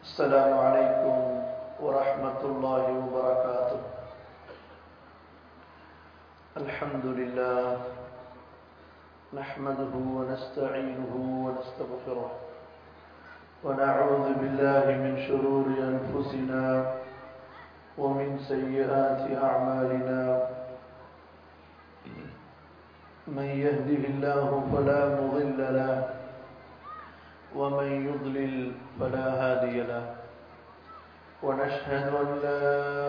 السلام عليكم ورحمة الله وبركاته الحمد لله نحمده ونستعينه ونستغفره ونعوذ بالله من شرور أنفسنا ومن سيئات أعمالنا من يهده الله فلا مضل له ومن يضلل فلا هادي له ونشهد أن لا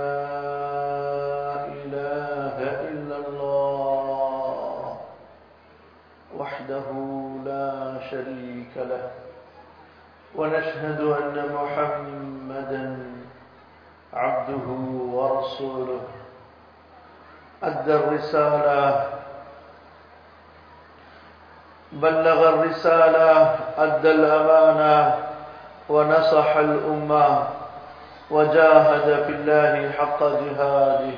إله إلا الله وحده لا شريك له ونشهد أن محمدا عبده ورسوله أدى الرسالة بلغ الرسالة أدى الأمانة ونصح الأمة وجاهد في الله حق جهاده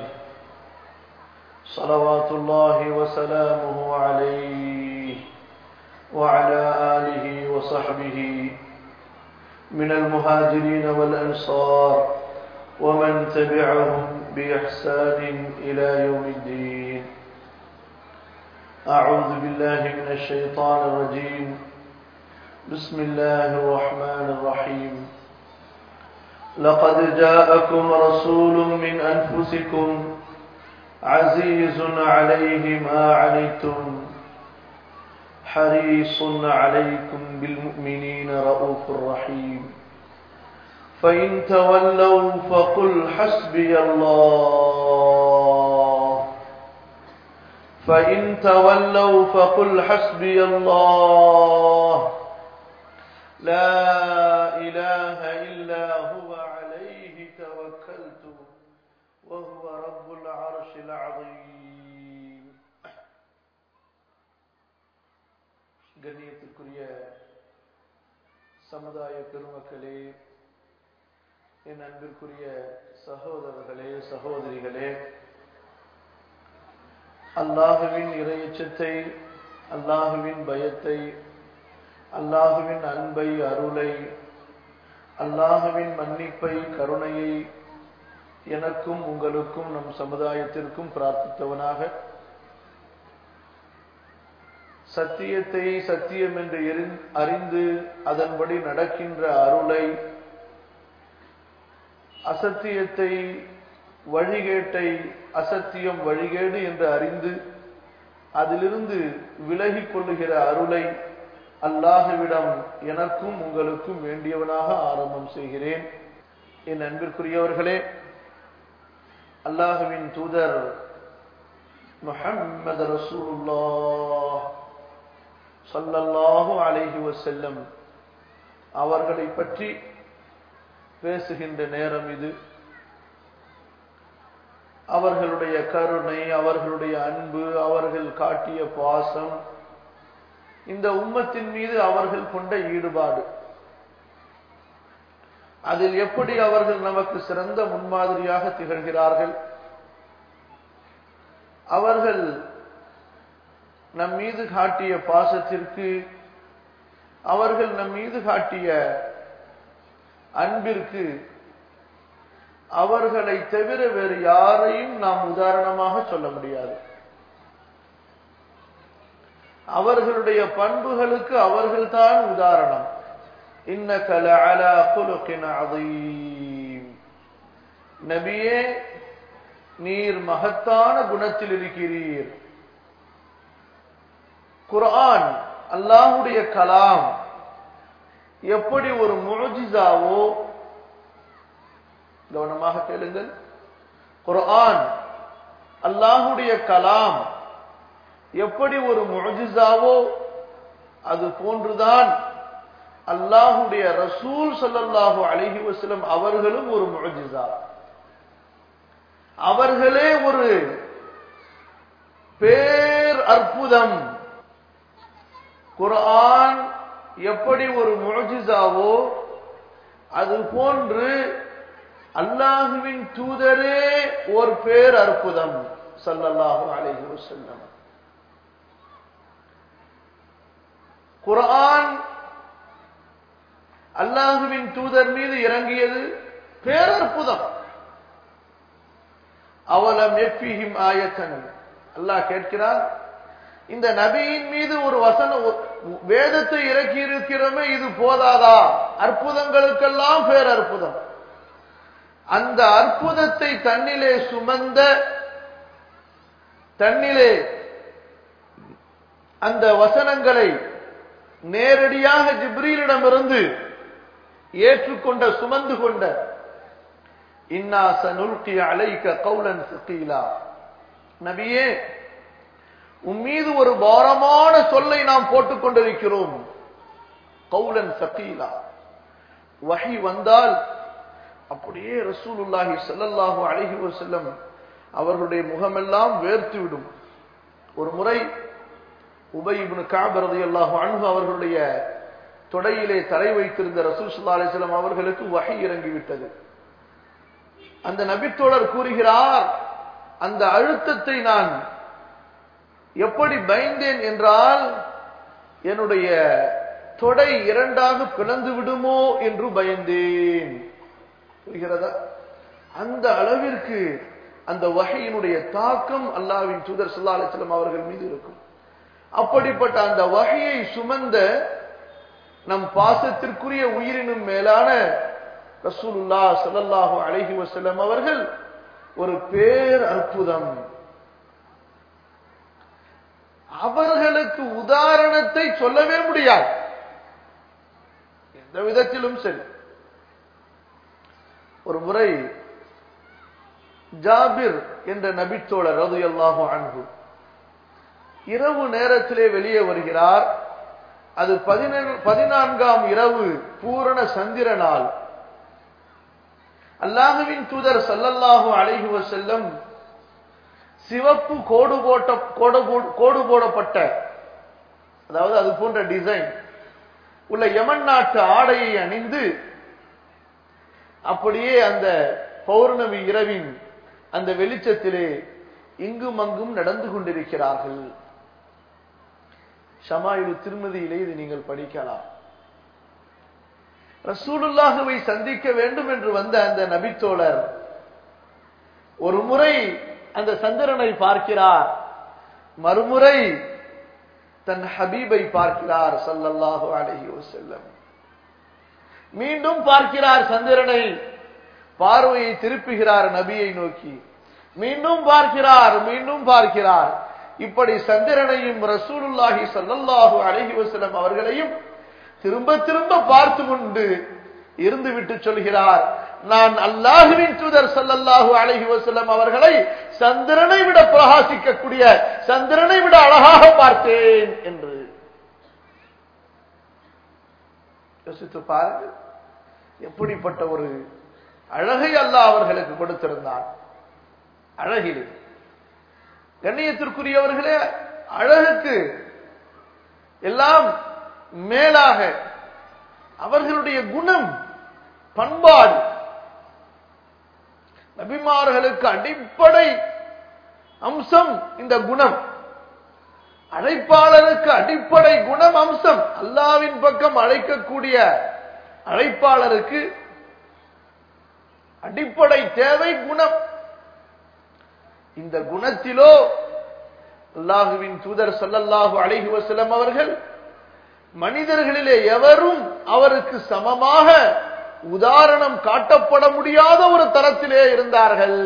صلوات الله وسلامه عليه وعلى آله وصحبه من المهاجرين والأنصار ومن تبعهم بإحسان إلى يوم الدين أعوذ بالله من الشيطان الرجيم بسم الله الرحمن الرحيم لقد جاءكم رسول من أنفسكم عزيز عليه ما عنتم حريص عليكم بالمؤمنين رؤوف رحيم فإن تولوا فقل حسبي الله فإن تولوا فقل حسبي الله لا إله إلا هو عليه توكلت وهو رب العرش العظيم கண்ணியத்திற்குரிய சமுதாய பெருமக்களே என் அன்பிற்குரிய சகோதரர்களே சகோதரிகளே அல்லாஹுவின் இறையச்சத்தை அல்லாஹுவின் பயத்தை அல்லாஹுவின் அன்பை அருளை அல்லாஹுவின் மன்னிப்பை கருணையை எனக்கும் உங்களுக்கும் நம் சமுதாயத்திற்கும் பிரார்த்தித்தவனாக சத்தியத்தை சத்தியம் என்று அறிந்து அதன்படி நடக்கின்ற அருளை அசத்தியத்தை வழிகேட்டை அசத்தியம் வழிகேடு என்று அறிந்து அதிலிருந்து விலகிக் கொள்ளுகிற அருளை அல்லாஹுவிடம் எனக்கும் உங்களுக்கும் வேண்டியவனாக ஆரம்பம் செய்கிறேன் என் அன்பிற்குரியவர்களே அல்லாஹுவின் தூதர் முஹம்மது ரசூலுல்லா சல்லல்லாஹு அலைஹி வசல்லம் அவர்களை பற்றி பேசுகின்ற நேரம் இது அவர்களுடைய கருணை அவர்களுடைய அன்பு அவர்கள் காட்டிய பாசம் இந்த உம்மத்தின் மீது அவர்கள் கொண்ட ஈடுபாடு அதில் எப்படி அவர்கள் நமக்கு சிறந்த முன்மாதிரியாக திகழ்கிறார்கள் அவர்கள் நம் மீது காட்டிய பாசத்திற்கு அவர்கள் நம் மீது காட்டிய அன்பிற்கு அவர்களை தவிர வேறு யாரையும் நாம் உதாரணமாக சொல்ல முடியாது அவர்களுடைய பண்புகளுக்கு அவர்கள்தான் உதாரணம் நபியே நீர் மகத்தான குணத்தில் இருக்கிறீர் குரான் அல்லாஹுடைய கலாம் எப்படி ஒரு முழுஜிசாவோ கவனமாக கேளுங்கள் குரான் அல்லாஹுடைய கலாம் எப்படி ஒரு முஜிசாவோ அது போன்றுதான் அல்லாஹுடைய ரசூல் சல்லல்லாஹு அலஹி வசலம் அவர்களும் ஒரு முஜிசா அவர்களே ஒரு பேர் அற்புதம் குரான் எப்படி ஒரு முஜிசாவோ அது போன்று அல்லாஹுவின் தூதரே ஒரு பேர் அற்புதம் சல்லல்லாஹு அலைஹி வஸல்லம் குர்ஆன் அல்லாஹுவின் தூதர் மீது இறங்கியது பேரற்புதம் அவலம் எஃபிஹிம் ஆயத்தன் அல்லாஹ் கேட்கிறார் இந்த நபியின் மீது ஒரு வசன வேதத்தை இறக்கி இருக்கிறோமே இது போதாதா அற்புதங்களுக்கெல்லாம் பேரற்புதம் அந்த அற்புதத்தை தன்னிலே சுமந்த தன்னிலே அந்த வசனங்களை நேரடியாக ஜிப்ரீலிடமிருந்து ஏற்றுக்கொண்ட சுமந்து கொண்ட இன்னா சனுல்கி அலைக்க கௌலன் சகீலா நபியே உன் மீது ஒரு பாரமான சொல்லை நாம் போட்டுக் கொண்டிருக்கிறோம் கௌலன் சகீலா வகை வந்தால் அப்படியே ரசூலுல்லாஹி ஸல்லல்லாஹு அலைஹி வஸல்லம் அவர்களுடைய முகமெல்லாம் வேர்த்து விடும் ஒரு முறை உபை இப்னு கஅப் ரலியல்லாஹு அன்ஹு அவர்களுடைய தொடையிலே தலை வைத்திருந்த ரசூல் ஸல்லல்லாஹு அலைஹி வஸல்லம் அவர்களுக்கு வஹி இறங்கி விட்டது அந்த நபித்தோழர் கூறுகிறார் அந்த அழுத்தத்தை நான் எப்படி பயந்தேன் என்றால் என்னுடைய தொடை இரண்டாக பிளந்து விடுமோ என்று பயந்தேன் புரிகிறதா அந்த அளவிற்கு அந்த வகையினுடைய தாக்கம் அல்லாவின் தூதர் சல்லா அலிஸ்லாம் அவர்கள் மீது இருக்கும் அப்படிப்பட்ட அந்த வகையை சுமந்த நம் பாசத்திற்குரிய உயிரினும் மேலான ரசூலுல்லா சல்லல்லாஹு அலைஹி வஸல்லம் அவர்கள் ஒரு பேர் அற்புதம் அவர்களுக்கு உதாரணத்தை சொல்லவே முடியாது எந்த விதத்திலும் சரி ஒரு முறை ஜாபிர் என்ற நபித்தோழர் ரது அல்லாஹு அன்பு இரவு நேரத்திலே வெளியே வருகிறார் அது பதினான்காம் இரவு பூரண சந்திர நாள் அல்லாஹுவின் தூதர் சல்லல்லாஹு அலைஹி வசல்லம் சிவப்பு கோடு போட்ட கோடு போடப்பட்ட அதாவது அது போன்ற டிசைன் உள்ள யமன் நாட்டு ஆடையை அணிந்து அப்படியே அந்த பௌர்ணமி இரவின் அந்த வெளிச்சத்திலே இங்கும் அங்கும் நடந்து கொண்டிருக்கிறார்கள் ஷமாயுல் திருமதியிலே இது நீங்கள் படிக்கலாம் ரசூலுல்லாஹுவை சந்திக்க வேண்டும் என்று வந்த அந்த நபித்தோழர் ஒரு முறை அந்த சந்திரனை பார்க்கிறார் மறுமுறை தன் ஹபீபை பார்க்கிறார் சல்லல்லாஹு அலஹி வசல்லம் மீண்டும் பார்க்கிறார் சந்திரனை பார்வையை திருப்புகிறார் நபியை நோக்கி மீண்டும் பார்க்கிறார் மீண்டும் பார்க்கிறார் இப்படி சந்திரனையும் ரசூலுல்லாஹி சல்லல்லாஹு அலஹி வசலம் அவர்களையும் திரும்ப திரும்ப பார்த்து கொண்டு இருந்து விட்டு சொல்கிறார் நான் அல்லாஹுவின் தூதர் சல்லல்லாஹு அலஹி வசல்லம் அவர்களை சந்திரனை விட பிரகாசிக்கக்கூடிய சந்திரனை விட அழகாக பார்த்தேன் என்று யோசித்து பாருங்கள் எப்படிப்பட்ட ஒரு அழகை அல்லாஹ் அவர்களுக்கு கொடுத்திருந்தான் அழகில் கண்ணியத்திற்குரியவர்களே அழகுக்கு எல்லாம் மேலாக அவர்களுடைய குணம் பண்பாடு நபிமார்களுக்கு அடிப்படை அம்சம் இந்த குணம் அழைப்பாளருக்கு அடிப்படை குணம் அம்சம் அல்லாவின் பக்கம் அழைக்கக்கூடிய அழைப்பாளருக்கு அடிப்படை தேவை குணம் இந்த குணத்திலோ அல்லாஹுவின் தூதர் சல்லல்லாஹு அலைஹி வஸல்லம் அவர்கள் மனிதர்களிலே எவரும் அவருக்கு சமமாக உதாரணம் காட்டப்பட முடியாத ஒரு தரத்திலே இருந்தார்கள்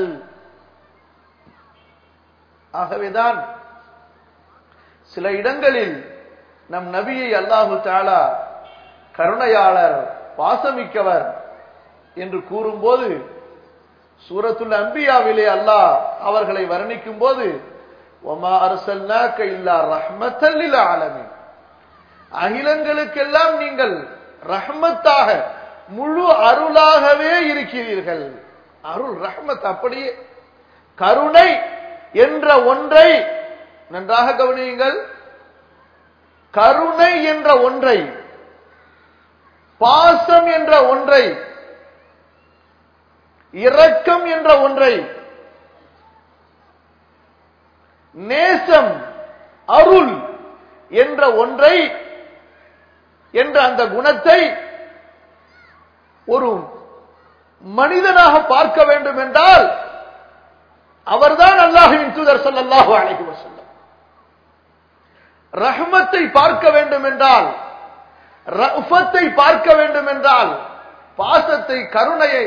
ஆகவேதான் சில இடங்களில் நம் நபியை அல்லாஹு தாலா கருணையாளர் பாசமிக்கவர் என்று கூறும்போது சூரத்துல் அம்பியாவிலே அல்லாஹ் அவர்களை வர்ணிக்கும் போது ஒமா அரசல்னாக்க இல்லா ரஹ்மத்தல்லில் ஆலமின் அகிலங்களுக்கெல்லாம் நீங்கள் ரஹ்மத்தாக முழு அருளாகவே இருக்கிறீர்கள் அருள் ரஹ்மத் அப்படியே கருணை என்ற ஒன்றை நன்றாக கவனியுங்கள் கருணை என்ற ஒன்றை பாசம் என்ற ஒன்றை இரக்கம் என்ற ஒன்றை நேசம் அருள் என்ற ஒன்றை என்ற அந்த குணத்தை ஒரு மனிதனாக பார்க்க வேண்டும் என்றால் அவர்தான் அல்லாஹுவின் தூதர் ஸல்லல்லாஹு அலைஹி வஸல்லம் ரஹ்மத்தை பார்க்க வேண்டும் என்றால் ரஃபத்தை பார்க்க வேண்டும் என்றால் பாசத்தை கருணையை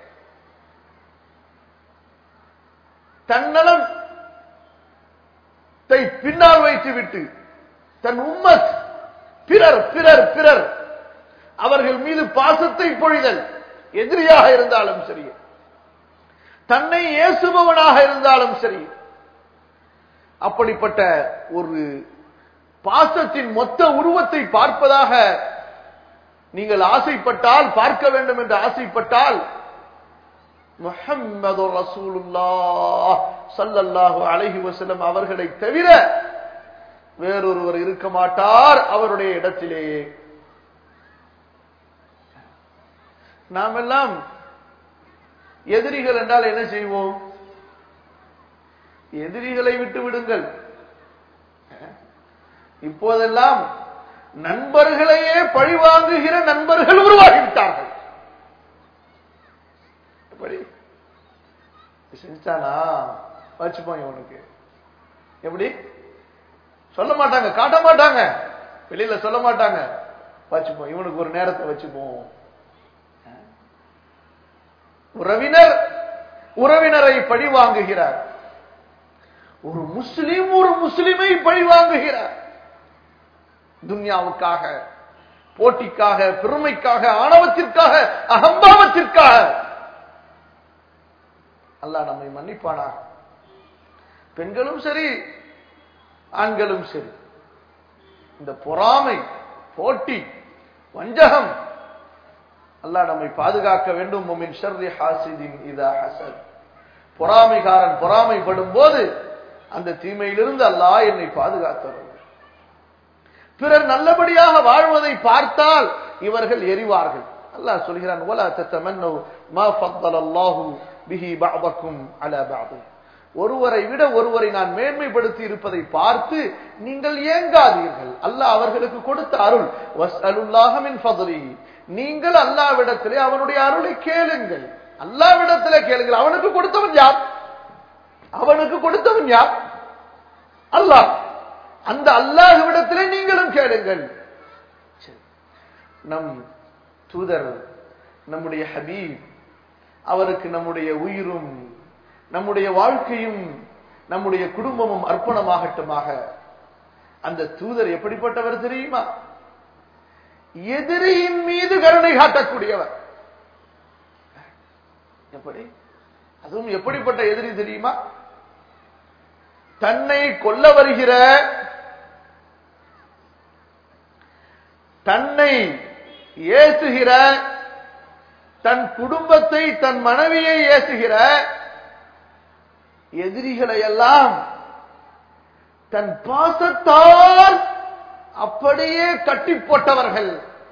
தன்னலத்தை பின்னால் வைத்துவிட்டு தன் உம்மத் பிறர் பிறர் பிறர் அவர்கள் மீது பாசத்தை பொழிதல் எதிரியாக இருந்தாலும் சரி தன்னை ஏசுபவனாக இருந்தாலும் சரி அப்படிப்பட்ட ஒரு பாசத்தின் மொத்த உருவத்தை பார்ப்பதாக நீங்கள் ஆசைப்பட்டால் பார்க்க வேண்டும் என்று ஆசைப்பட்டால் முஹம்மது ரசூலுல்லாஹ் ஸல்லல்லாஹு அலைஹி வஸல்லம் அவர்களை தவிர வேறொருவர் இருக்க மாட்டார் அவருடைய இடத்திலேயே நாம் எல்லாம் எதிரிகள் என்றால் என்ன செய்வோம் எதிரிகளை விட்டு விடுங்கள் இப்போதெல்லாம் நண்பர்களையே பழிவாங்குகிற நண்பர்கள் உருவாகிவிட்டார்கள் எப்படி செஞ்சானா வச்சுப்போம் இவனுக்கு எப்படி சொல்ல மாட்டாங்க காட்ட மாட்டாங்க வெளியில சொல்ல மாட்டாங்க வச்சுப்போம் இவனுக்கு ஒரு நேரத்தை வச்சுப்போம் உறவினர் உறவினரை பழி வாங்குகிறார் ஒரு முஸ்லிம் ஒரு முஸ்லிமை பழி வாங்குகிறார் துன்யாவுக்காக போட்டிக்காக பெருமைக்காக ஆணவத்திற்காக அகம்பாவத்திற்காக அல்லாஹ் நம்மை மன்னிப்பானா பெண்களும் சரி ஆண்களும் சரி இந்த பொறாமை போட்டி வஞ்சகம் அல்லாஹ் நம்மை பாதுகாக்க வேண்டும் முமின் ஷர்ரி ஹாசிதின் இதா ஹசத் பொறாமைக்காரன் பொறாமைப்படும் போது அந்த தீமையிலிருந்து அல்லாஹ் என்னை பாதுகாத்தவர் பிறர் நல்லபடியாக வாழ்வதை பார்த்தால் இவர்கள் எரிவார்கள் அல்லாஹ் சொல்கிறான் ولا تتمنوا ما فضل الله به بعضكم على بعض ஒருவரை விட ஒருவரை நான் மேன்மைப்படுத்தி இருப்பதை பார்த்து நீங்கள் ஏங்காதீர்கள் அல்லாஹ் அவர்களுக்கு கொடுத்த அருள் வஸ்அலுல்லாஹ மின் ஃபضலிஹி நீங்கள் அல்லாவிடத்திலே அவனுடைய அருளை கேளுங்கள் அல்லாவிடத்திலே கேளுங்கள் அவனுக்கு கொடுத்தவன் யார் அவனுக்கு கொடுத்தவன் யார் அல்லாஹ் அந்த அல்லாஹ்விடத்திலே நீங்களும் கேளுங்கள் நம் தூதர் நம்முடைய ஹபீப் அவருக்கு நம்முடைய உயிரும் நம்முடைய வாழ்க்கையும் நம்முடைய குடும்பமும் அர்ப்பணமாகட்டுமாக அந்த தூதர் எப்படிப்பட்டவர் தெரியுமா எதிரியின் மீது கருணை காட்டக்கூடியவர் எப்படி அதுவும் எப்படிப்பட்ட எதிரி தெரியுமா தன்னை கொல்ல வருகிற தன்னை ஏசுகிற தன் குடும்பத்தை தன் மனைவியை ஏசுகிற எதிரிகளை எல்லாம் தன் பாசத்தால் அப்படியே கட்டி போட்டவர்கள்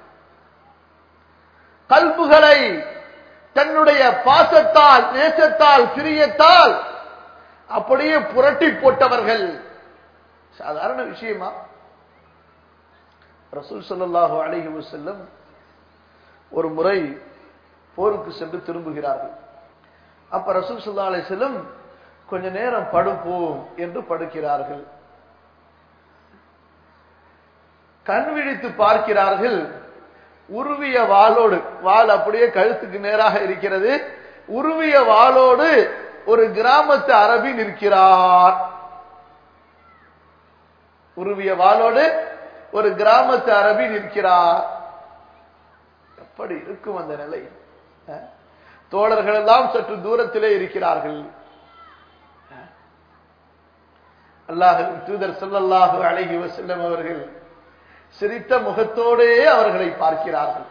கல்புகளை தன்னுடைய பாசத்தால் நேசத்தால் பிரியத்தால் அப்படியே புரட்டி போட்டவர்கள் சாதாரண விஷயமா ரசூல் ஸல்லல்லாஹு அலைஹி வஸல்லம் ஒரு முறை போருக்கு சென்று திரும்புகிறார்கள் அப்ப ரசூல் ஸல்லல்லாஹு அலைஹி வஸல்லம் கொஞ்ச நேரம் படுப்போம் என்று படுக்கிறார்கள் கண் விழித்து பார்க்கிறார்கள் உருவிய வாளோடு வாள் அப்படியே கழுத்துக்கு நேராக இருக்கிறது உருவிய வாளோடு ஒரு கிராமத்து அரபி நிற்கிறார் உருவிய வாளோடு ஒரு கிராமத்து அரபி நிற்கிறார் எப்படி இருக்கும் அந்த நிலை அஹ்? தோழர்கள் எல்லாம் சற்று தூரத்திலே இருக்கிறார்கள் அஹ்? அல்லாஹின் தூதர் ஸல்லல்லாஹு அலைஹி வஸல்லம் அவர்கள் சிரித்த முகத்தோடே அவர்களை பார்க்கிறார்கள்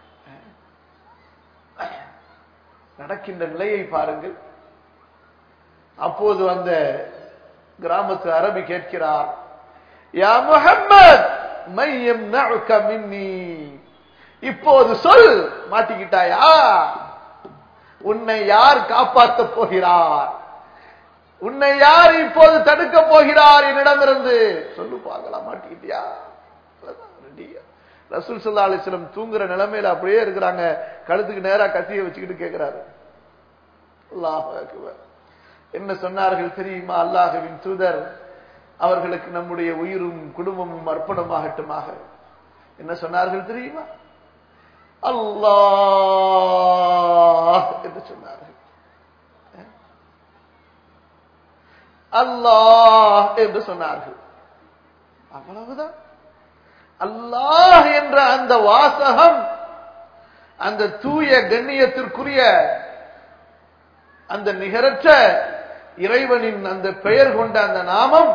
நடக்கின்ற நிலையை பாருங்கள் அப்போது அந்த கிராமத்து அரபி கேட்கிறார் யா முஹம்மத் மையம் மின்னி இப்போது சொல் மாட்டிக்கிட்டாயா உன்னை யார் காப்பாற்ற போகிறார் உன்னை யார் இப்போது தடுக்க போகிறார் என்னிடமிருந்து சொல்லு பார்க்கலாம் மாட்டிக்கிட்டியா ரசூல் சல்லா அலிஸ்லம் தூங்குற நிலைமையில அப்படியே இருக்கிறாங்க கழுத்துக்கு நேரா கத்தியை வச்சுக்கிட்டு கேட்கிறாரு அல்லாஹ் அக்பர். என்ன சொன்னார்கள் தெரியுமா அல்லாஹுவின் தூதர் அவர்களுக்கு நம்முடைய உயிரும் குடும்பமும் அர்ப்பணமாகட்டுமாக என்ன சொன்னார்கள் தெரியுமா அல்லாஹ் என்று சொன்னார்கள் அல்லாஹ் என்று சொன்னார்கள் அவ்வளவுதான் அல்லாஹ் என்ற அந்த வாசகம் அந்த தூய கண்ணியத்திற்குரிய அந்த நிகரற்ற இறைவனின் அந்த பெயர் கொண்ட அந்த நாமம்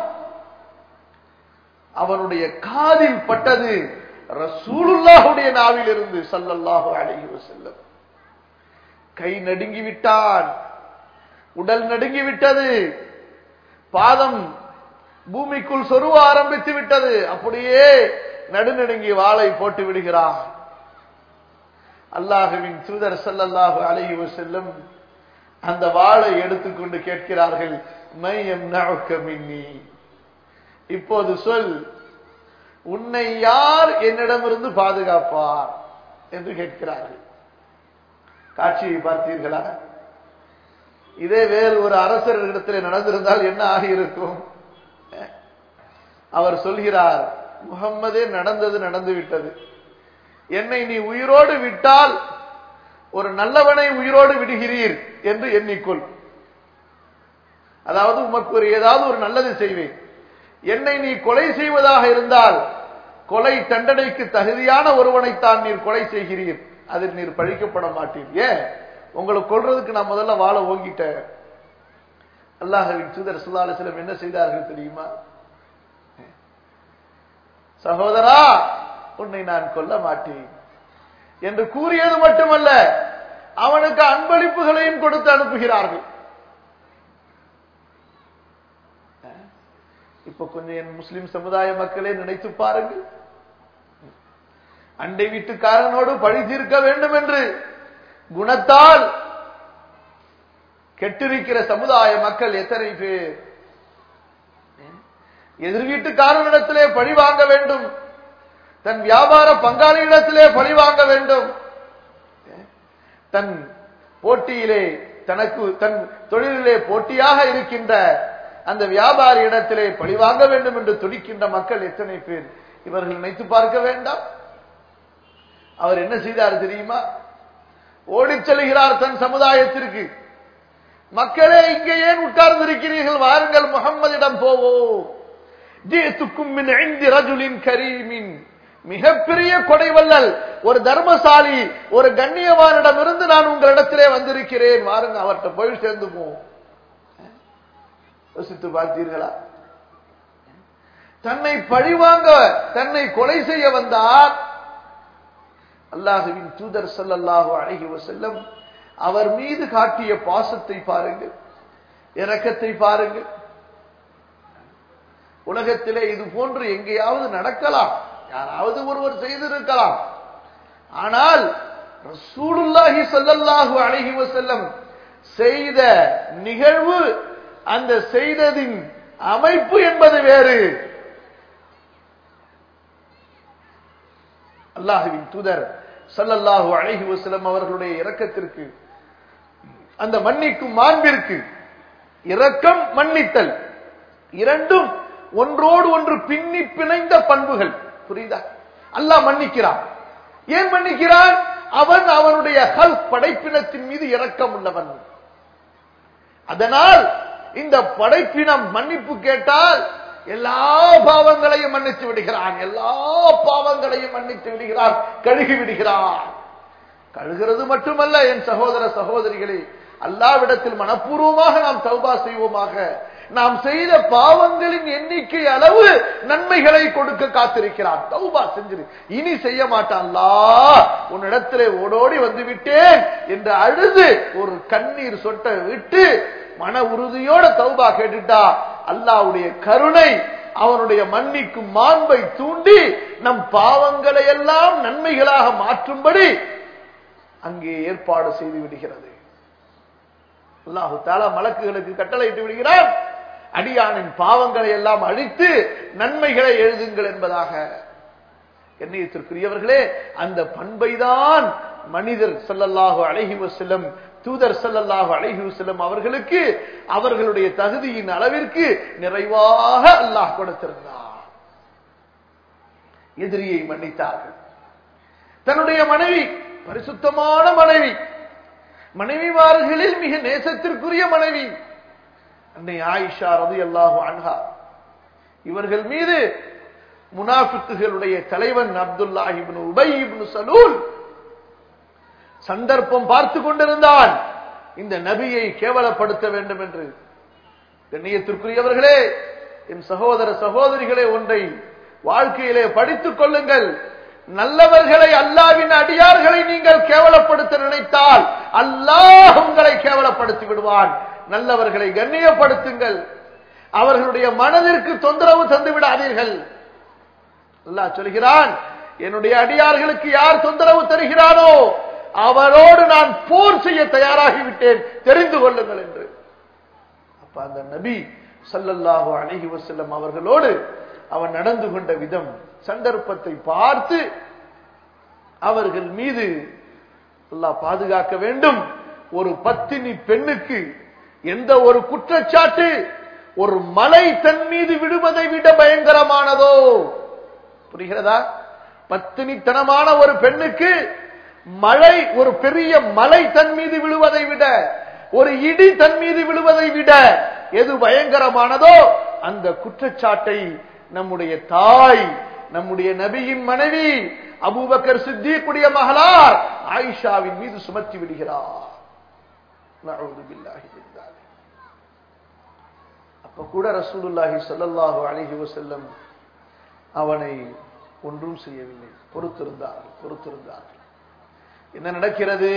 அவனுடைய காதில் பட்டது ரசூலுல்லாஹுடைய நாவில் இருந்து சல்லல்லாஹு அலைஹி வஸல்லம் கை நடுங்கி விட்டான் உடல் நடுங்கி விட்டது பாதம் பூமிக்குள் சொருவ ஆரம்பித்து விட்டது அப்படியே நடுநடுங்கி வாளை போட்டு விடுகிறான் அல்லாஹுவின் தூதர் ஸல்லல்லாஹு அலைஹி வஸல்லம் அந்த வாளை எடுத்துக்கொண்டு கேட்கிறார்கள் மையம் மின்னி இப்போது சொல் உன்னை யார் என்னிடமிருந்து பாதுகாப்பார் என்று கேட்கிறார்கள் காட்சியை பார்த்தீர்களா இதே வேறு ஒரு அரசரிடத்தில் நடந்திருந்தால் என்ன ஆகியிருக்கும் அவர் சொல்கிறார் முகம்மதே நடந்தது நடந்து விட்டது என்னை நீ உயிரோடு விட்டால் ஒரு நல்லவனை உயிரோடு விடுகிறீர் என்று எண்ணிக்கொள் அதாவது உமக்கு ஒரு ஏதாவது ஒரு நல்லது செய்வேன் என்னை நீ கொலை செய்வதாக இருந்தால் கொலை தண்டனைக்கு தகுதியான ஒருவனைத்தான் நீர் கொலை செய்கிறீர் அதில் நீர் பழிக்கப்பட மாட்டீர் ஏன் உங்களை கொல்றதுக்கு நான் முதல்ல வாழ ஓங்கிட்டேன் அல்லாஹவின் தூதர் சுல்லா அலிஸ்லம் என்ன செய்தார்கள் தெரியுமா சகோதரா உன்னை நான் கொல்ல மாட்டேன் என்று கூறியது மட்டுமல்ல அவனுக்கு அன்பளிப்புகளையும் கொடுத்து அனுப்புகிறார்கள் இப்ப கொஞ்சம் என் முஸ்லிம் சமுதாய மக்களே நினைத்து பாருங்கள் அண்டை வீட்டுக்காரனோடு பழி தீர்க்க வேண்டும் என்று குணத்தால் கெட்டிருக்கிற சமுதாய மக்கள் எத்தனை பேர் எதிர் வீட்டுக்காரனிடத்திலே பழி வாங்க வேண்டும் தன் வியாபார பங்காளியிடத்திலே பழி வாங்க வேண்டும் தன் போட்டியிலே தனக்கு தன் தொழிலிலே போட்டியாக இருக்கின்ற அந்த வியாபாரி இடத்திலே பழி வாங்க வேண்டும் என்று துடிக்கின்ற மக்கள் எத்தனை பேர் இவர்கள் நினைத்து பார்க்க வேண்டாம் அவர் என்ன செய்தார் தெரியுமா ஓடிச் செல்கிறார் தன் சமுதாயத்திற்கு மக்களே இங்கே ஏன் உட்கார்ந்திருக்கிறீர்கள் வாருங்கள் முகம்மதிடம் போவோம் ஜீத்துக்கும் மின் ஐந்து ரஜுலின் கரீமின் மிகப்பெரிய கொடைவல்லல் ஒரு தர்மசாலி ஒரு கண்ணியவானிடம் இருந்து நான் உங்களிடத்திலே வந்திருக்கிறேன் வாருங்க அவர்கிட்ட போய் சேர்ந்து போவோம் யோசித்து பார்த்தீர்களா தன்னை பழிவாங்க தன்னை கொலை செய்ய வந்தார் அல்லாஹுவின் தூதர் சொல்லல்லாஹு அழகி செல்லம் அவர் மீது காட்டிய பாசத்தை பாருங்கள் இரக்கத்தை பாருங்கள் உலகத்திலே இது போன்று எங்கேயாவது நடக்கலாம் யாராவது ஒருவர் செய்திருக்கலாம் ஆனால் ரசூலுல்லாஹி ஸல்லல்லாஹு அலைஹி வஸல்லம் செய்த நிகழ்வு அந்த செய்ததின் அமைப்பு என்பது வேறு அல்லாஹுவின் தூதர் ஸல்லல்லாஹு அலைஹி வஸல்லம் அவர்களுடைய இரக்கத்திற்கு அந்த மன்னிக்கும் மாண்பிற்கு இரக்கம் மன்னித்தல் இரண்டும் ஒன்றோடு ஒன்று பின்னி பிணைந்த பண்புகள் புரியுதா அல்லாஹ் மன்னிக்கிறான் ஏன் மன்னிக்கிறான் அவன் அவனுடைய ஹல் படைப்பினத்தின் மீது இரக்கம் உள்ளவன் அதனால் இந்த படைப்பினம் மன்னிப்பு கேட்டால் எல்லா பாவங்களையும் மன்னித்து விடுகிறான் எல்லா பாவங்களையும் மன்னித்து விடுகிறான் கழுகி விடுகிறான் கழுகிறது மட்டுமல்ல என் சகோதர சகோதரிகளே அல்லாவிடத்தில் மனப்பூர்வமாக நாம் தௌபா செய்வோமாக நாம் செய்த பாவங்களின் எண்ணிக்கை அளவு நன்மைகளை கொடுக்க காத்திருக்கிறான் தௌபா செஞ்சிரு இனி செய்ய மாட்டான்லா உன்னிடத்திலே ஓடோடி வந்து விட்டேன் என்று அழுது ஒரு கண்ணீர் சொட்ட விட்டு மன உறுதியோட தௌபா கேட்டுட்டா அல்லாவுடைய கருணை அவனுடைய மன்னிக்கும் மாண்பை தூண்டி நம் பாவங்களை எல்லாம் நன்மைகளாக மாற்றும்படி அங்கே ஏற்பாடு செய்து விடுகிறது அல்லாஹு தாலா மலக்குகளுக்கு கட்டளையிட்டு விடுகிறான் அடியானின் பாவங்களை எல்லாம் அழித்து நன்மைகளை எழுதுங்கள் என்பதாக கண்ணியத்திற்குரியவர்களே அந்த பண்பை தான் மனிதர் ஸல்லல்லாஹு அலைஹி வஸல்லம் தூதர் ஸல்லல்லாஹு அலைஹி வஸல்லம் அவர்களுக்கு அவர்களுடைய தகுதியின் அளவிற்கு நிறைவாக அல்லாஹ் கொடுத்திருந்தார் எதிரியை மன்னித்தார்கள் தன்னுடைய மனைவி பரிசுத்தமான மனைவி மனைவிமார்களில் மிக நேசத்திற்குரிய மனைவி அன்னை ஆயிஷா ரலியல்லாஹு அன்ஹா இவர்கள் மீது முனாஃபிக்குகளுடைய தலைவன் அப்துல்லாஹ் இப்னு உபை இப்னு சலூல் சந்தர்ப்பம் பார்த்து கொண்டிருந்தான் இந்த நபியை கேவலப்படுத்த வேண்டும் என்று கண்ணியத்திற்குரியவர்களே என் சகோதர சகோதரிகளே ஒன்றை வாழ்க்கையிலே படித்துக் கொள்ளுங்கள் நல்லவர்களை அல்லாவின் அடியார்களை நீங்கள் கேவலப்படுத்த நினைத்தால் அல்லாஹ் உங்களை கேவலப்படுத்தி விடுவான் நல்லவர்களை கண்ணியப்படுத்துங்கள் அவர்களுடைய மனதிற்கு தொந்தரவு தந்து விடாதீர்கள் அல்லாஹ் சொல்கிறான் என்னுடைய அடியார்களுக்கு யார் தொந்தரவு தருகிறானோ அவரோடு நான் போர் செய்ய தயாராகிவிட்டேன் தெரிந்து கொள்ளுங்கள் என்று அப்ப அந்த நபி ஸல்லல்லாஹு அலைஹி வஸல்லம் அவர்களோடு அவன் நடந்து கொண்ட விதம் சந்தர்ப்பத்தை பார்த்து அவர்கள் மீது அல்லாஹ் பாதுகாக்க வேண்டும் ஒரு பத்தினி பெண்ணுக்கு எந்த ஒரு குற்றச்சாட்டு ஒரு மலை தன் மீது விடுவதை விட பயங்கரமானதோ புரிகிறதா பத்தினித்தனமான ஒரு பெண்ணுக்கு மழை ஒரு பெரிய மலை தன் மீது விழுவதை விட ஒரு இடி தன் மீது விழுவதை விட எது பயங்கரமானதோ அந்த குற்றச்சாட்டை நம்முடைய தாய் நம்முடைய நபியின் மனைவி அபூபக்கர் சித்திக்குடைய மகளார் ஆயிஷாவின் மீது சுமத்தி விடுகிறார் நஅூது பில்லாஹி மின் தாலிக். அப்ப கூட ரசூலுல்லாஹி ஸல்லல்லாஹு அலைஹி வஸல்லம் அவனை ஒன்றும் செய்யவில்லை பொறுத்திருந்தார்கள் பொறுத்திருந்தார்கள் என்ன நடக்கிறது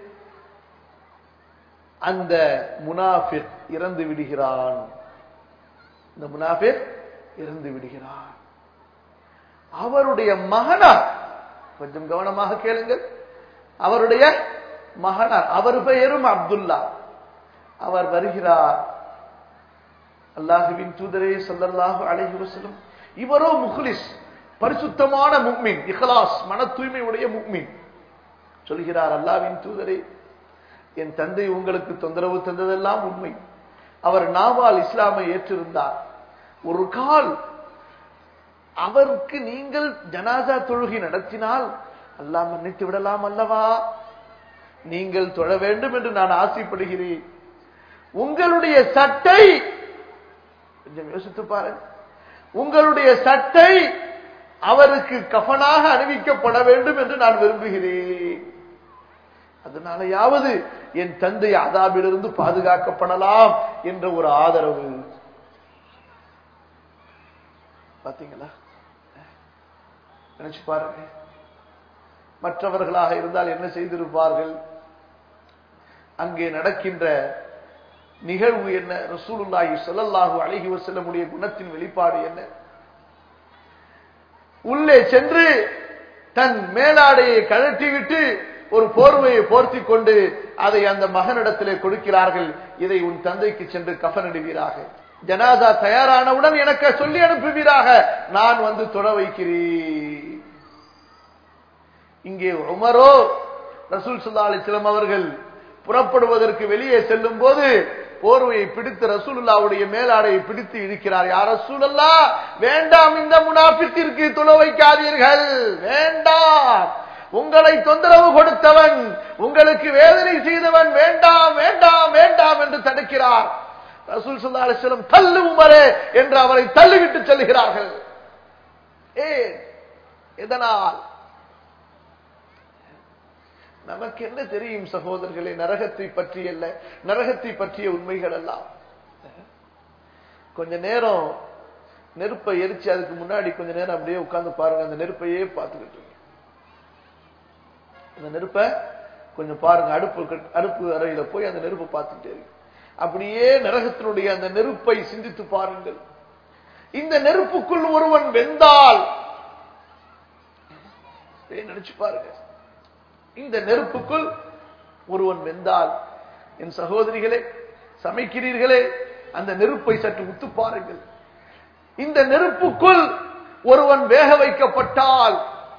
அந்த முனாஃபிக் இறந்து விடுகிறான் இந்த முனாஃபிக் இறந்து விடுகிறான் அவருடைய மகனார் கொஞ்சம் கவனமாக கேளுங்கள் அவருடைய மகனார் அவர் பெயரும் அப்துல்லா அவர் வருகிறார் அல்லாஹுவின் தூதரே ஸல்லல்லாஹு அலைஹி வஸல்லம் இவரோ முக்லிஸ் பரிசுத்தமான முக்மின் இஹ்லாஸ் மன தூய்மை உடைய முக்மின் சொல்கிறார் அல்லாஹ்வின் தூதரே என் தந்தை உங்களுக்கு தொந்தரவு தந்ததெல்லாம் உண்மை அவர் நாவால் இஸ்லாமை ஏற்றிருந்தார் ஒரு கால் அவருக்கு நீங்கள் ஜனாசா தொழுகை நடத்தினால் அல்லாஹ் மன்னித்து விடலாம் அல்லவா நீங்கள் தொழ வேண்டும் என்று நான் ஆசைப்படுகிறேன் உங்களுடைய சட்டை கொஞ்சம் யோசித்து பாருங்க உங்களுடைய சட்டை அவருக்கு கஃனாக அணிவிக்கப்பட வேண்டும் என்று நான் விரும்புகிறேன் அதனாலயாவது என் தந்தை அதாபிலிருந்து பாதுகாக்கப்படலாம் என்ற ஒரு ஆதரவு பாத்தீங்களா நினைச்சு பாருங்க மற்றவர்களாக இருந்தால் என்ன செய்திருப்பார்கள் அங்கே நடக்கின்ற நிகழ்வு என்ன ரசூலுல்லாஹி ஸல்லல்லாஹு அலைஹி வஸல்லமுடைய குணத்தின் வெளிப்பாடு என்ன உள்ளே சென்று தன் மேலாடையை கழட்டிவிட்டு ஒரு போர்வையை போர்த்தி கொண்டு அதை அந்த மகனிடத்திலே கொடுக்கிறார்கள் இதை உன் தந்தைக்கு சென்று கஃனிடுவீராக ஜனாதா தயாரானவுடன் எனக்கு சொல்லி அனுப்புவீராக நான் வந்து தொட வைக்கிறேன் இங்கே உமரோ ரசூல் சுல்லா அலிஸ்லம் அவர்கள் புறப்படுவதற்கு வெளியே செல்லும் போது போர்வையை பிடித்து ரசூலுல்லாவுடைய மேலாடையை பிடித்து இருக்கிறார் யார் ரசூலல்லா வேண்டாம் இந்த முனாபித்திற்கு துள வைக்காதீர்கள் வேண்டாம் உங்களை தொந்தரவு கொடுத்தவன் உங்களுக்கு வேதனை செய்தவன் வேண்டாம் வேண்டாம் வேண்டாம் என்று தடுக்கிறார் ரசூல் சுல்லா அலிஸ்லம் தள்ளு உமரே என்று அவரை தள்ளிவிட்டு செல்கிறார்கள் ஏன் எதனால் நமக்கு என்ன தெரியும் சகோதரர்களே நரகத்தை பற்றி அல்ல நரகத்தை பற்றிய உண்மைகள் எல்லாம் கொஞ்ச நேரம் நெருப்பை எரிச்சு அதுக்கு முன்னாடி கொஞ்ச நேரம் அப்படியே உட்கார்ந்து பாருங்க அந்த நெருப்பையே பார்த்துக்கிட்டு இருக்கு. அந்த நெருப்பை கொஞ்சம் பாருங்க அடுப்பு அடுப்பு அறையில போய் அந்த நெருப்பை பார்த்துட்டே இருக்கு அப்படியே நரகத்தினுடைய அந்த நெருப்பை சிந்தித்து பாருங்கள் இந்த நெருப்புக்குள் ஒருவன் வெந்தால் நினைச்சு பாருங்க இந்த நெருப்புக்குள் ஒருவன் வெந்தால் என் சகோதரிகளே சமைக்கிறீர்களே அந்த நெருப்பை சற்று உத்து பாருங்கள் இந்த நெருப்புக்குள் ஒருவன் வேக வைக்கப்பட்டால்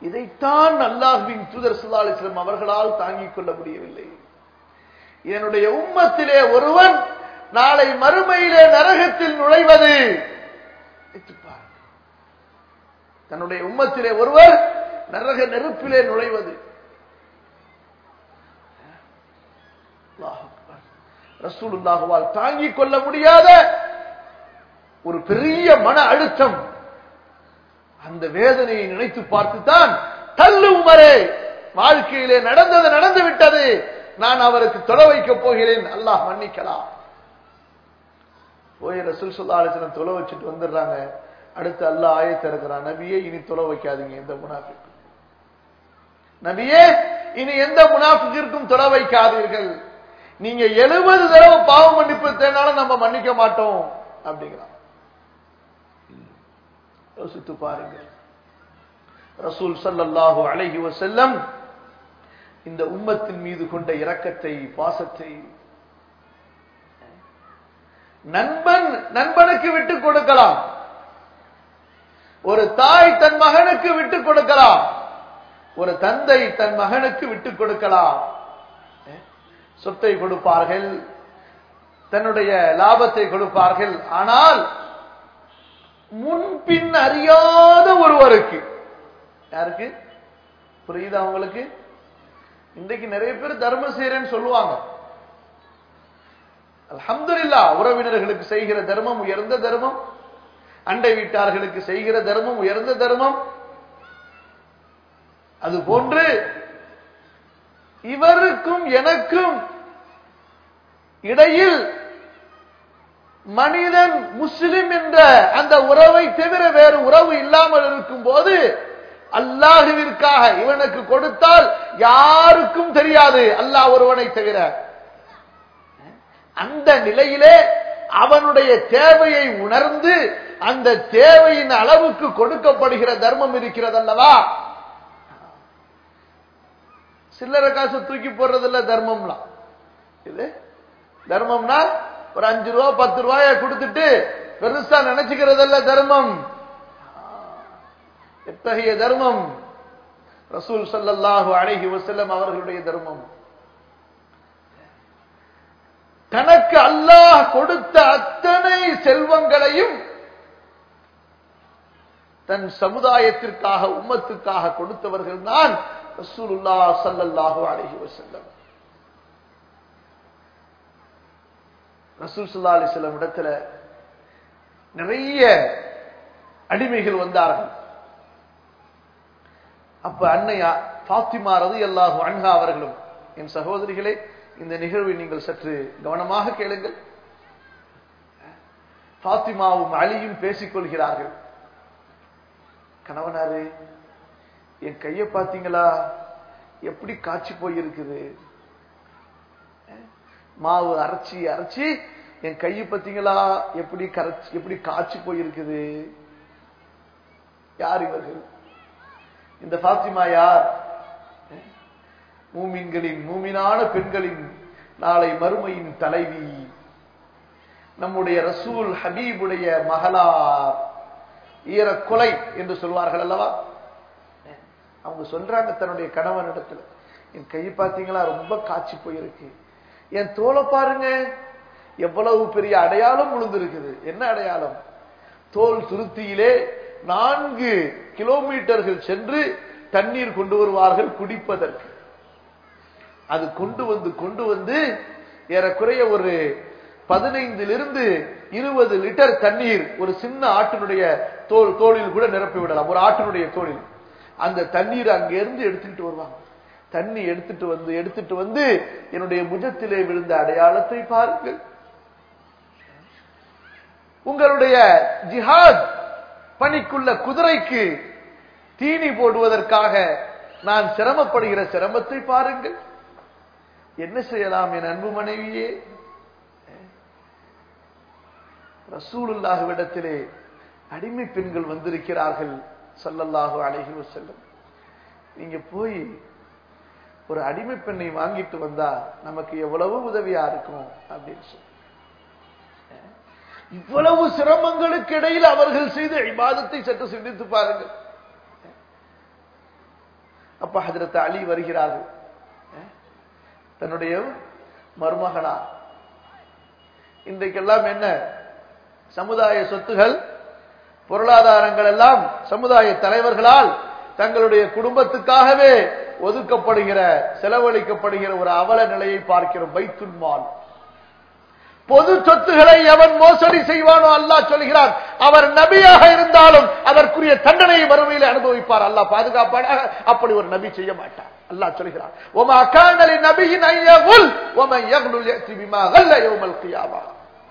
இதைத்தான் அல்லாஹ்வின் தூதர் ஸல்லல்லாஹு அலைஹி வஸல்லம் அவர்களால் தாங்கிக் கொள்ள முடியவில்லை என்னுடைய உம்மத்திலே ஒருவன் நாளை மறுமையிலே நரகத்தில் நுழைவது நினைத்துப்பார். தன்னுடைய உம்மத்திலே ஒருவர் நரக நெருப்பிலே நுழைவது அல்லாஹ் அக்பர். ரசூலுல்லாஹுவால் தாங்கிக் கொள்ள முடியாத ஒரு பெரிய மன அழுத்தம் அந்த வேதனையை நினைத்து பார்த்துத்தான் தள்ளு உமரே வாழ்க்கையிலே நடந்தது நடந்து விட்டது நான் அவருக்கு தொலை வைக்கப் போகிறேன் அல்லாஹ் மன்னிக்கலாம் போய் ரசூல் சுல்லா அலிஸ்லாம் தொலை வச்சுட்டு வந்துடுறாங்க அடுத்து அல்லாஹ் ஆயத்தை இருக்கிறான் நபியே இனி தொலை வைக்காதீங்க எந்த முனாஃபிக்கும் நபியே இனி எந்த முனாஃபிக்கிற்கும் தொலை வைக்காதீர்கள் நீங்க எழுபது தடவை பாவம் மன்னிப்பு தேனாலும் நம்ம மன்னிக்க மாட்டோம் அப்படிங்கிறான் யோசித்து பாருங்கள் ரசூல் ஸல்லல்லாஹு அலைஹி வஸல்லம் இந்த உம்மத்தின் மீது கொண்ட இரக்கத்தை பாசத்தை நண்பன் நண்பனுக்கு விட்டு கொடுக்கலாம் ஒரு தாய் தன் மகனுக்கு விட்டு கொடுக்கலாம் ஒரு தந்தை தன் மகனுக்கு விட்டு கொடுக்கலாம் சொத்தை கொடுப்பார்கள் தன்னுடைய லாபத்தை கொடுப்பார்கள் ஆனால் முன்பின் அறியாத ஒருவருக்கு யாருக்கு புரியுதா உங்களுக்கு இன்றைக்கு நிறைய பேர் தர்மம் செய்யறேன்னு சொல்லுவாங்க அல்ஹம்துலில்லா உறவினர்களுக்கு செய்கிற தர்மம் உயர்ந்த தர்மம் அண்டை வீட்டார்களுக்கு செய்கிற தர்மம் உயர்ந்த தர்மம் அது போன்று இவருக்கும் எனக்கும் இடையில் மனிதன் முஸ்லிம் என்ற அந்த உறவை தவிர வேறு உறவு இல்லாமல் இருக்கும் போது அல்லாஹுவிற்காக இவனுக்கு கொடுத்தால் யாருக்கும் தெரியாது அல்லாஹ் ஒருவனை தவிர அந்த நிலையிலே அவனுடைய தேவையை உணர்ந்து அந்த தேவையின் அளவுக்கு கொடுக்கப்படுகிற தர்மம் இருக்கிறது அல்லவா சில்லறை காசு தூக்கி போடுறதில்ல தர்மம்லாம் இது தர்மம்னா ஒரு அஞ்சு ரூபா பத்து ரூபாய கொடுத்துட்டு பெருசா நினைச்சுக்கிறதல்ல தர்மம் எத்தகைய தர்மம் ரசூல் ஸல்லல்லாஹு அலைஹி வஸல்லம் அவர்களுடைய தர்மம் தனக்கு அல்லாஹ் கொடுத்த அத்தனை செல்வங்களையும் தன் சமுதாயத்திற்காக உம்மத்துக்காக கொடுத்தவர்கள் தான் ரசூலுல்லா ஸல்லல்லாஹு அலைஹி வஸல்லம் ரசூல் ஸல்லல்லாஹு அலைஹி வஸல்லம் இடத்துல நிறைய அடிமைகள் வந்தார்கள் அப்ப அன்னையா பாத்திமா ரலியல்லாஹு அன்ஹா அவர்களும் என் சகோதரிகளே இந்த நிகழ்வை நீங்கள் சற்று கவனமாக கேளுங்கள் பாத்திமாவும் அலியும் பேசிக் கொள்கிறார்கள் கணவனாரு என் கைய பாத்தீங்களா எப்படி காய்ச்சி போயிருக்குது மாவு அரைச்சி அரைச்சி என் கையை பார்த்தீங்களா எப்படி கரைச்சி எப்படி காய்ச்சி போயிருக்குது யார் இவர்கள் இந்த பாத்திமா யார் மூமின்களின் மூமினான பெண்களின் நாளை மறுமையின் தலைவி நம்முடைய ரசூல் ஹபீபுடைய மகளார் ஈர கொலை என்று சொல்வார்கள் அல்லவா அவங்க சொல்றாங்க தன்னுடைய கணவன் இடத்துல என் கை பார்த்தீங்களா ரொம்ப காய்ச்சி போயிருக்கு என் தோலை பாருங்க எவ்வளவு பெரிய அடையாளம் விழுந்திருக்குது என்ன அடையாளம் தோல் துருத்தியிலே நான்கு கிலோமீட்டர்கள் சென்று தண்ணீர் கொண்டு வருவார்கள் குடிப்பதற்கு அது கொண்டு வந்து கொண்டு வந்து ஏறக்குறைய ஒரு பதினைந்திலிருந்து இருபது லிட்டர் தண்ணீர் ஒரு சின்ன ஆட்டினுடைய தோல் தோளில் கூட நிரப்பி விடலாம் ஒரு ஆட்டினுடைய தோளில் அந்த தண்ணீர் அங்கிருந்து எடுத்துக்கிட்டு வருவாங்க தண்ணி எடுத்துட்டு வந்து எடுத்துட்டு வந்து என்னுடைய முஜத்திலே விழுந்த அடையாளத்தை பாருங்கள் உங்களுடைய ஜிஹாத் பணிக்குள்ள குதிரைக்கு தீனி போடுவதற்காக நான் சிரமப்படுகிற சிரமத்தை பாருங்கள் என்ன செய்யலாம் என் அன்பு மனைவியே ரசூலுல்லாஹுவிடத்திலே அடிமை பெண்கள் வந்திருக்கிறார்கள் சல்லல்லாஹு அலைஹி வஸல்லம் நீங்க போய் ஒரு அடிமை பெண்ணை வாங்கிட்டு வந்தா நமக்கு எவ்வளவு உதவியா இருக்கும் அப்படின்னு சொல்லி இவ்வளவு சிரமங்களுக்கு இடையில் அவர்கள் செய்த இபாதத்தை சற்று சிந்தித்து பாருங்கள் அப்ப ஹஜரத் அலி வருகிறார்கள் அஹ், தன்னுடைய மருமகனா இன்றைக்கெல்லாம் என்ன சமுதாய சொத்துகள் பொருளாதாரங்கள் எல்லாம் சமுதாய தலைவர்களால் தங்களுடைய குடும்பத்துக்காகவே ஒதுக்கப்படுகிற செலவழிக்கப்படுகிற ஒரு அவல நிலையை பார்க்கிறோம் பைத்துல் மால் பொது சொத்துக்களை எவன் மோசடி செய்வானோ அல்லாஹ் சொல்கிறான் அவர் நபியாக இருந்தாலும் அதற்குரிய தண்டனையை வறுமையில் அனுபவிப்பார் அல்லாஹ் பாதுகாப்பானாக அப்படி ஒரு நபி செய்ய மாட்டார் அல்லாஹ் சொல்கிறான் ஒமா காணலி நபியின் ஐயகுல் ஒமன் யக்லுல் யக்தி பிமா கல்ல யௌமல் கியாமா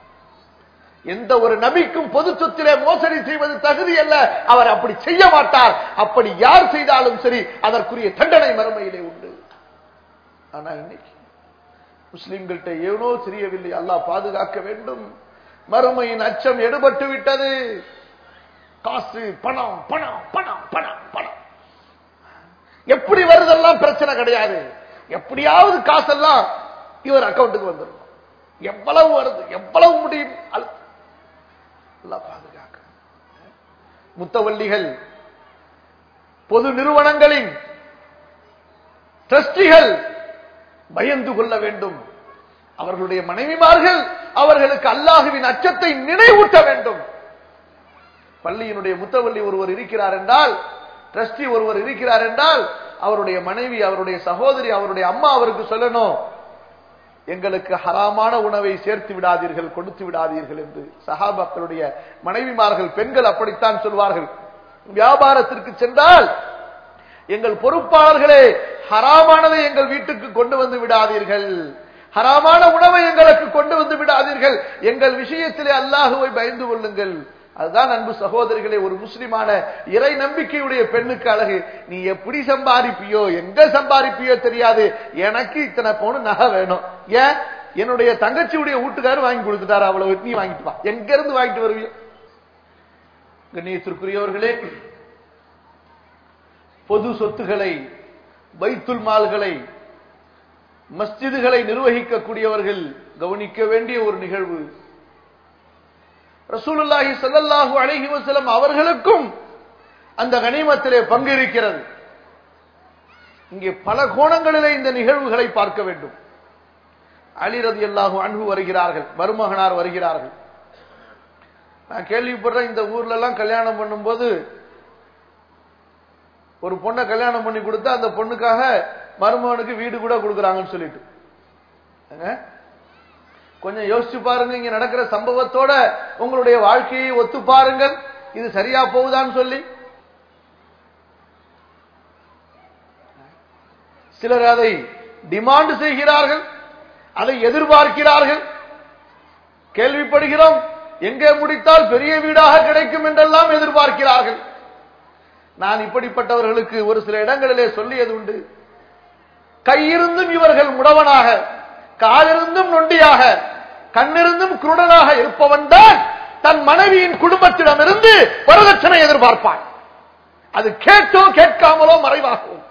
எந்த ஒரு நபிக்கும் பொது சொத்திலே மோசடி செய்வது தகுதி அல்ல அவர் அப்படி செய்ய மாட்டார் அப்படி யார் செய்தாலும் சரி அதற்குரிய தண்டனை மறுமையிலே உண்டு ஆனா இன்னைக்கு முஸ்லிம்கள்ட்ட ஏனோ தெரியவில்லை அல்லாஹ் பாதுகாக்க வேண்டும் மறுமையின் அச்சம் எடுபட்டு விட்டது காசு பணம் பணம் பணம் பணம் பணம் எப்படி வருதெல்லாம் பிரச்சனை கிடையாது எப்படியாவது காசெல்லாம் இவர் அக்கௌண்ட்டுக்கு வந்துடும் எவ்வளவு வருது எவ்வளவு முடியும் அல்- அல்லாஹ் பாதுகாக்க முத்தவல்லிகள் பொது நிறுவனங்களின் டிரஸ்டிகள் பயந்து கொள்ள வேண்டும் அவர்களுடைய மனைவிமார்கள் அவர்களுக்கு அல்லாஹுவின் அச்சத்தை நினைவூட்ட வேண்டும் பள்ளியினுடைய முத்தவல்லி ஒருவர் இருக்கிறார் என்றால் ட்ரஸ்டி ஒருவர் இருக்கிறார் என்றால் அவருடைய மனைவி அவருடைய சகோதரி அவருடைய அம்மா அவருக்கு சொல்லணும் எங்களுக்கு ஹராமான உணவை சேர்த்து விடாதீர்கள் கொடுத்து விடாதீர்கள் என்று சஹாபாக்களுடைய மனைவிமார்கள் பெண்கள் அப்படித்தான் சொல்வார்கள் வியாபாரத்திற்கு சென்றால் எங்கள் பொறுப்பாளர்களே ஹராமானதை எங்கள் வீட்டுக்கு கொண்டு வந்து விடாதீர்கள் ஹராமான உணவை எங்களுக்கு கொண்டு வந்து விடாதீர்கள் எங்கள் விஷயத்திலே அல்லாஹுவை பயந்து கொள்ளுங்கள் அதுதான் அன்பு சகோதரிகளே ஒரு முஸ்லிமான இறை நம்பிக்கையுடைய பெண்ணுக்கு அழகு நீ எப்படி சம்பாதிப்பியோ எங்க சம்பாதிப்பியோ தெரியாது எனக்கு இத்தனை பவுன் நகை வேணும் ஏன் என்னுடைய தங்கச்சியுடைய வீட்டுக்காரர் வாங்கி கொடுத்துட்டாரு அவ்வளவு நீ வாங்கிட்டு வா எங்க இருந்து வாங்கிட்டு வருவியோ கண்ணியத்திற்குரியவர்களே பொது சொத்துக்களை வைத்துல் மால்களை மஸ்ஜிதுகளை நிர்வகிக்கக்கூடியவர்கள் கவனிக்க வேண்டிய ஒரு நிகழ்வு ரசூலுல்லாஹி ஸல்லல்லாஹு அலைஹி வஸல்லம் அவர்களுக்கும் அந்த கனிமத்திலே பங்கு இருக்கிறது இங்கே பல கோணங்களிலே இந்த நிகழ்வுகளை பார்க்க வேண்டும் அலி ரலியல்லாஹு அன்ஹு வருகிறார்கள் மருமகனார் வருகிறார்கள் நான் கேள்விப்படுறேன் இந்த ஊர்ல எல்லாம் கல்யாணம் பண்ணும்போது ஒரு பொண்ணை கல்யாணம் பண்ணி கொடுத்தா அந்த பொண்ணுக்காக மருமகனுக்கு வீடு கூட கொடுக்குறாங்கன்னு சொல்லிட்டு ஏங்க? கொஞ்சம் யோசிச்சு பாருங்க இங்க நடக்கிற சம்பவத்தோட உங்களுடைய வாழ்க்கையை ஒத்து பாருங்கள் இது சரியா போகுதான்னு சொல்லி சிலர் அதை டிமாண்ட் செய்கிறார்கள் அதை எதிர்பார்க்கிறார்கள் கேள்விப்படுகிறோம் எங்கே முடித்தால் பெரிய வீடாக கிடைக்கும் என்றெல்லாம் எதிர்பார்க்கிறார்கள் நான் இப்படிப்பட்டவர்களுக்கு ஒரு சில இடங்களிலே சொல்லியது உண்டு கையிருந்தும் இவர்கள் முடவனாக காலிருந்தும் நொண்டியாக கண்ணிருந்தும் குருடனாக இருப்பவன் தான் தன் மனைவியின் குடும்பத்திடமிருந்து வரதட்சணை எதிர்பார்ப்பான் அது கேட்டோ கேட்காமலோ மறைவாகும்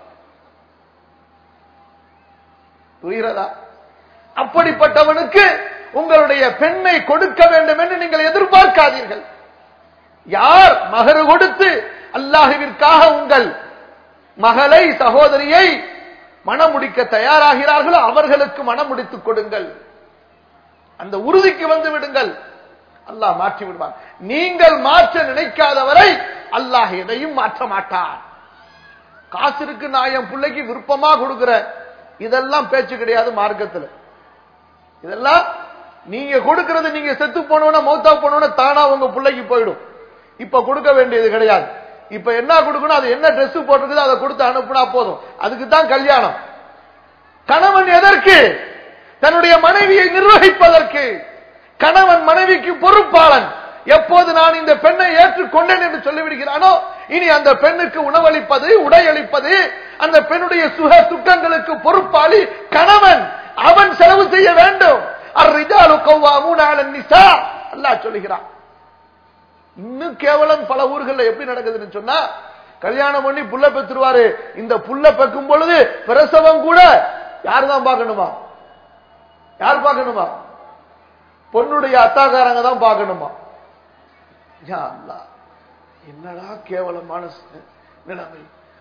புரிகிறதா அப்படிப்பட்டவனுக்கு உங்களுடைய பெண்ணை கொடுக்க வேண்டும் என்று நீங்கள் எதிர்பார்க்காதீர்கள் யார் மகரு கொடுத்து அல்லாஹுவிற்காக உங்கள் மகளை சகோதரியை மணமுடிக்க தயாராகிறார்களோ அவர்களுக்கு மணமுடித்துக் கொடுங்கள் அந்த உறுதிக்கு வந்து விடுங்கள் அல்லாஹ் மாற்றி விடுவான் நீங்கள் மாற்ற நினைக்காதவரை அல்லாஹ் எதையும் மாற்ற மாட்டான் காசிற்கு நான் என் பிள்ளைக்கு விருப்பமா கொடுக்கிறேன் இதெல்லாம் பேச்சு கிடையாது மார்க்கத்துல இதெல்லாம் நீங்க கொடுக்கிறது நீங்க செத்து போனவன மௌத்தா போனவன தானா உங்க பிள்ளைக்கு போயிடும் இப்ப கொடுக்க வேண்டியது கிடையாது இப்ப என்ன கொடுக்கணும் அது என்ன Dress போட்டிருக்குதோ அதை கொடுத்து அனுப்புனா போதும் அதுக்கு தான் கல்யாணம் கணவன் எதற்கு தன்னுடைய மனைவியை நிர்வகிப்பதற்கு கணவன் மனைவிக்கு பொறுப்பாளன் எப்போது நான் இந்த பெண்ணை ஏற்றுக்கொண்டேன் என்று சொல்லிவிடுகிறானோ இனி அந்த பெண்ணுக்கு உணவளிப்பது உடையளிப்பது அந்த பெண்ணுடைய சுக துக்கங்களுக்கு பொறுப்பாளி கணவன் அவன் செலவு செய்ய வேண்டும் அர்ரிஜாலு கவ்வாமூன அலன் நிசா அல்லாஹ் சொல்லுகிறான் இன்னும் கேவலம் பல ஊர்கள்ல எப்படி நடக்குதுன்னு சொன்னா கல்யாணம் பண்ணி புள்ள பெற்றுருவாரு இந்த புள்ள பெக்கும் பொழுது பிரசவம் கூட யார் தான் பார்க்கணுமா யார் பார்க்கணுமா பொண்ணுடைய அத்தாக்காரங்க தான் பார்க்கணுமா யா அல்லாஹ், என்னடா கேவலமான ச- நிலைமை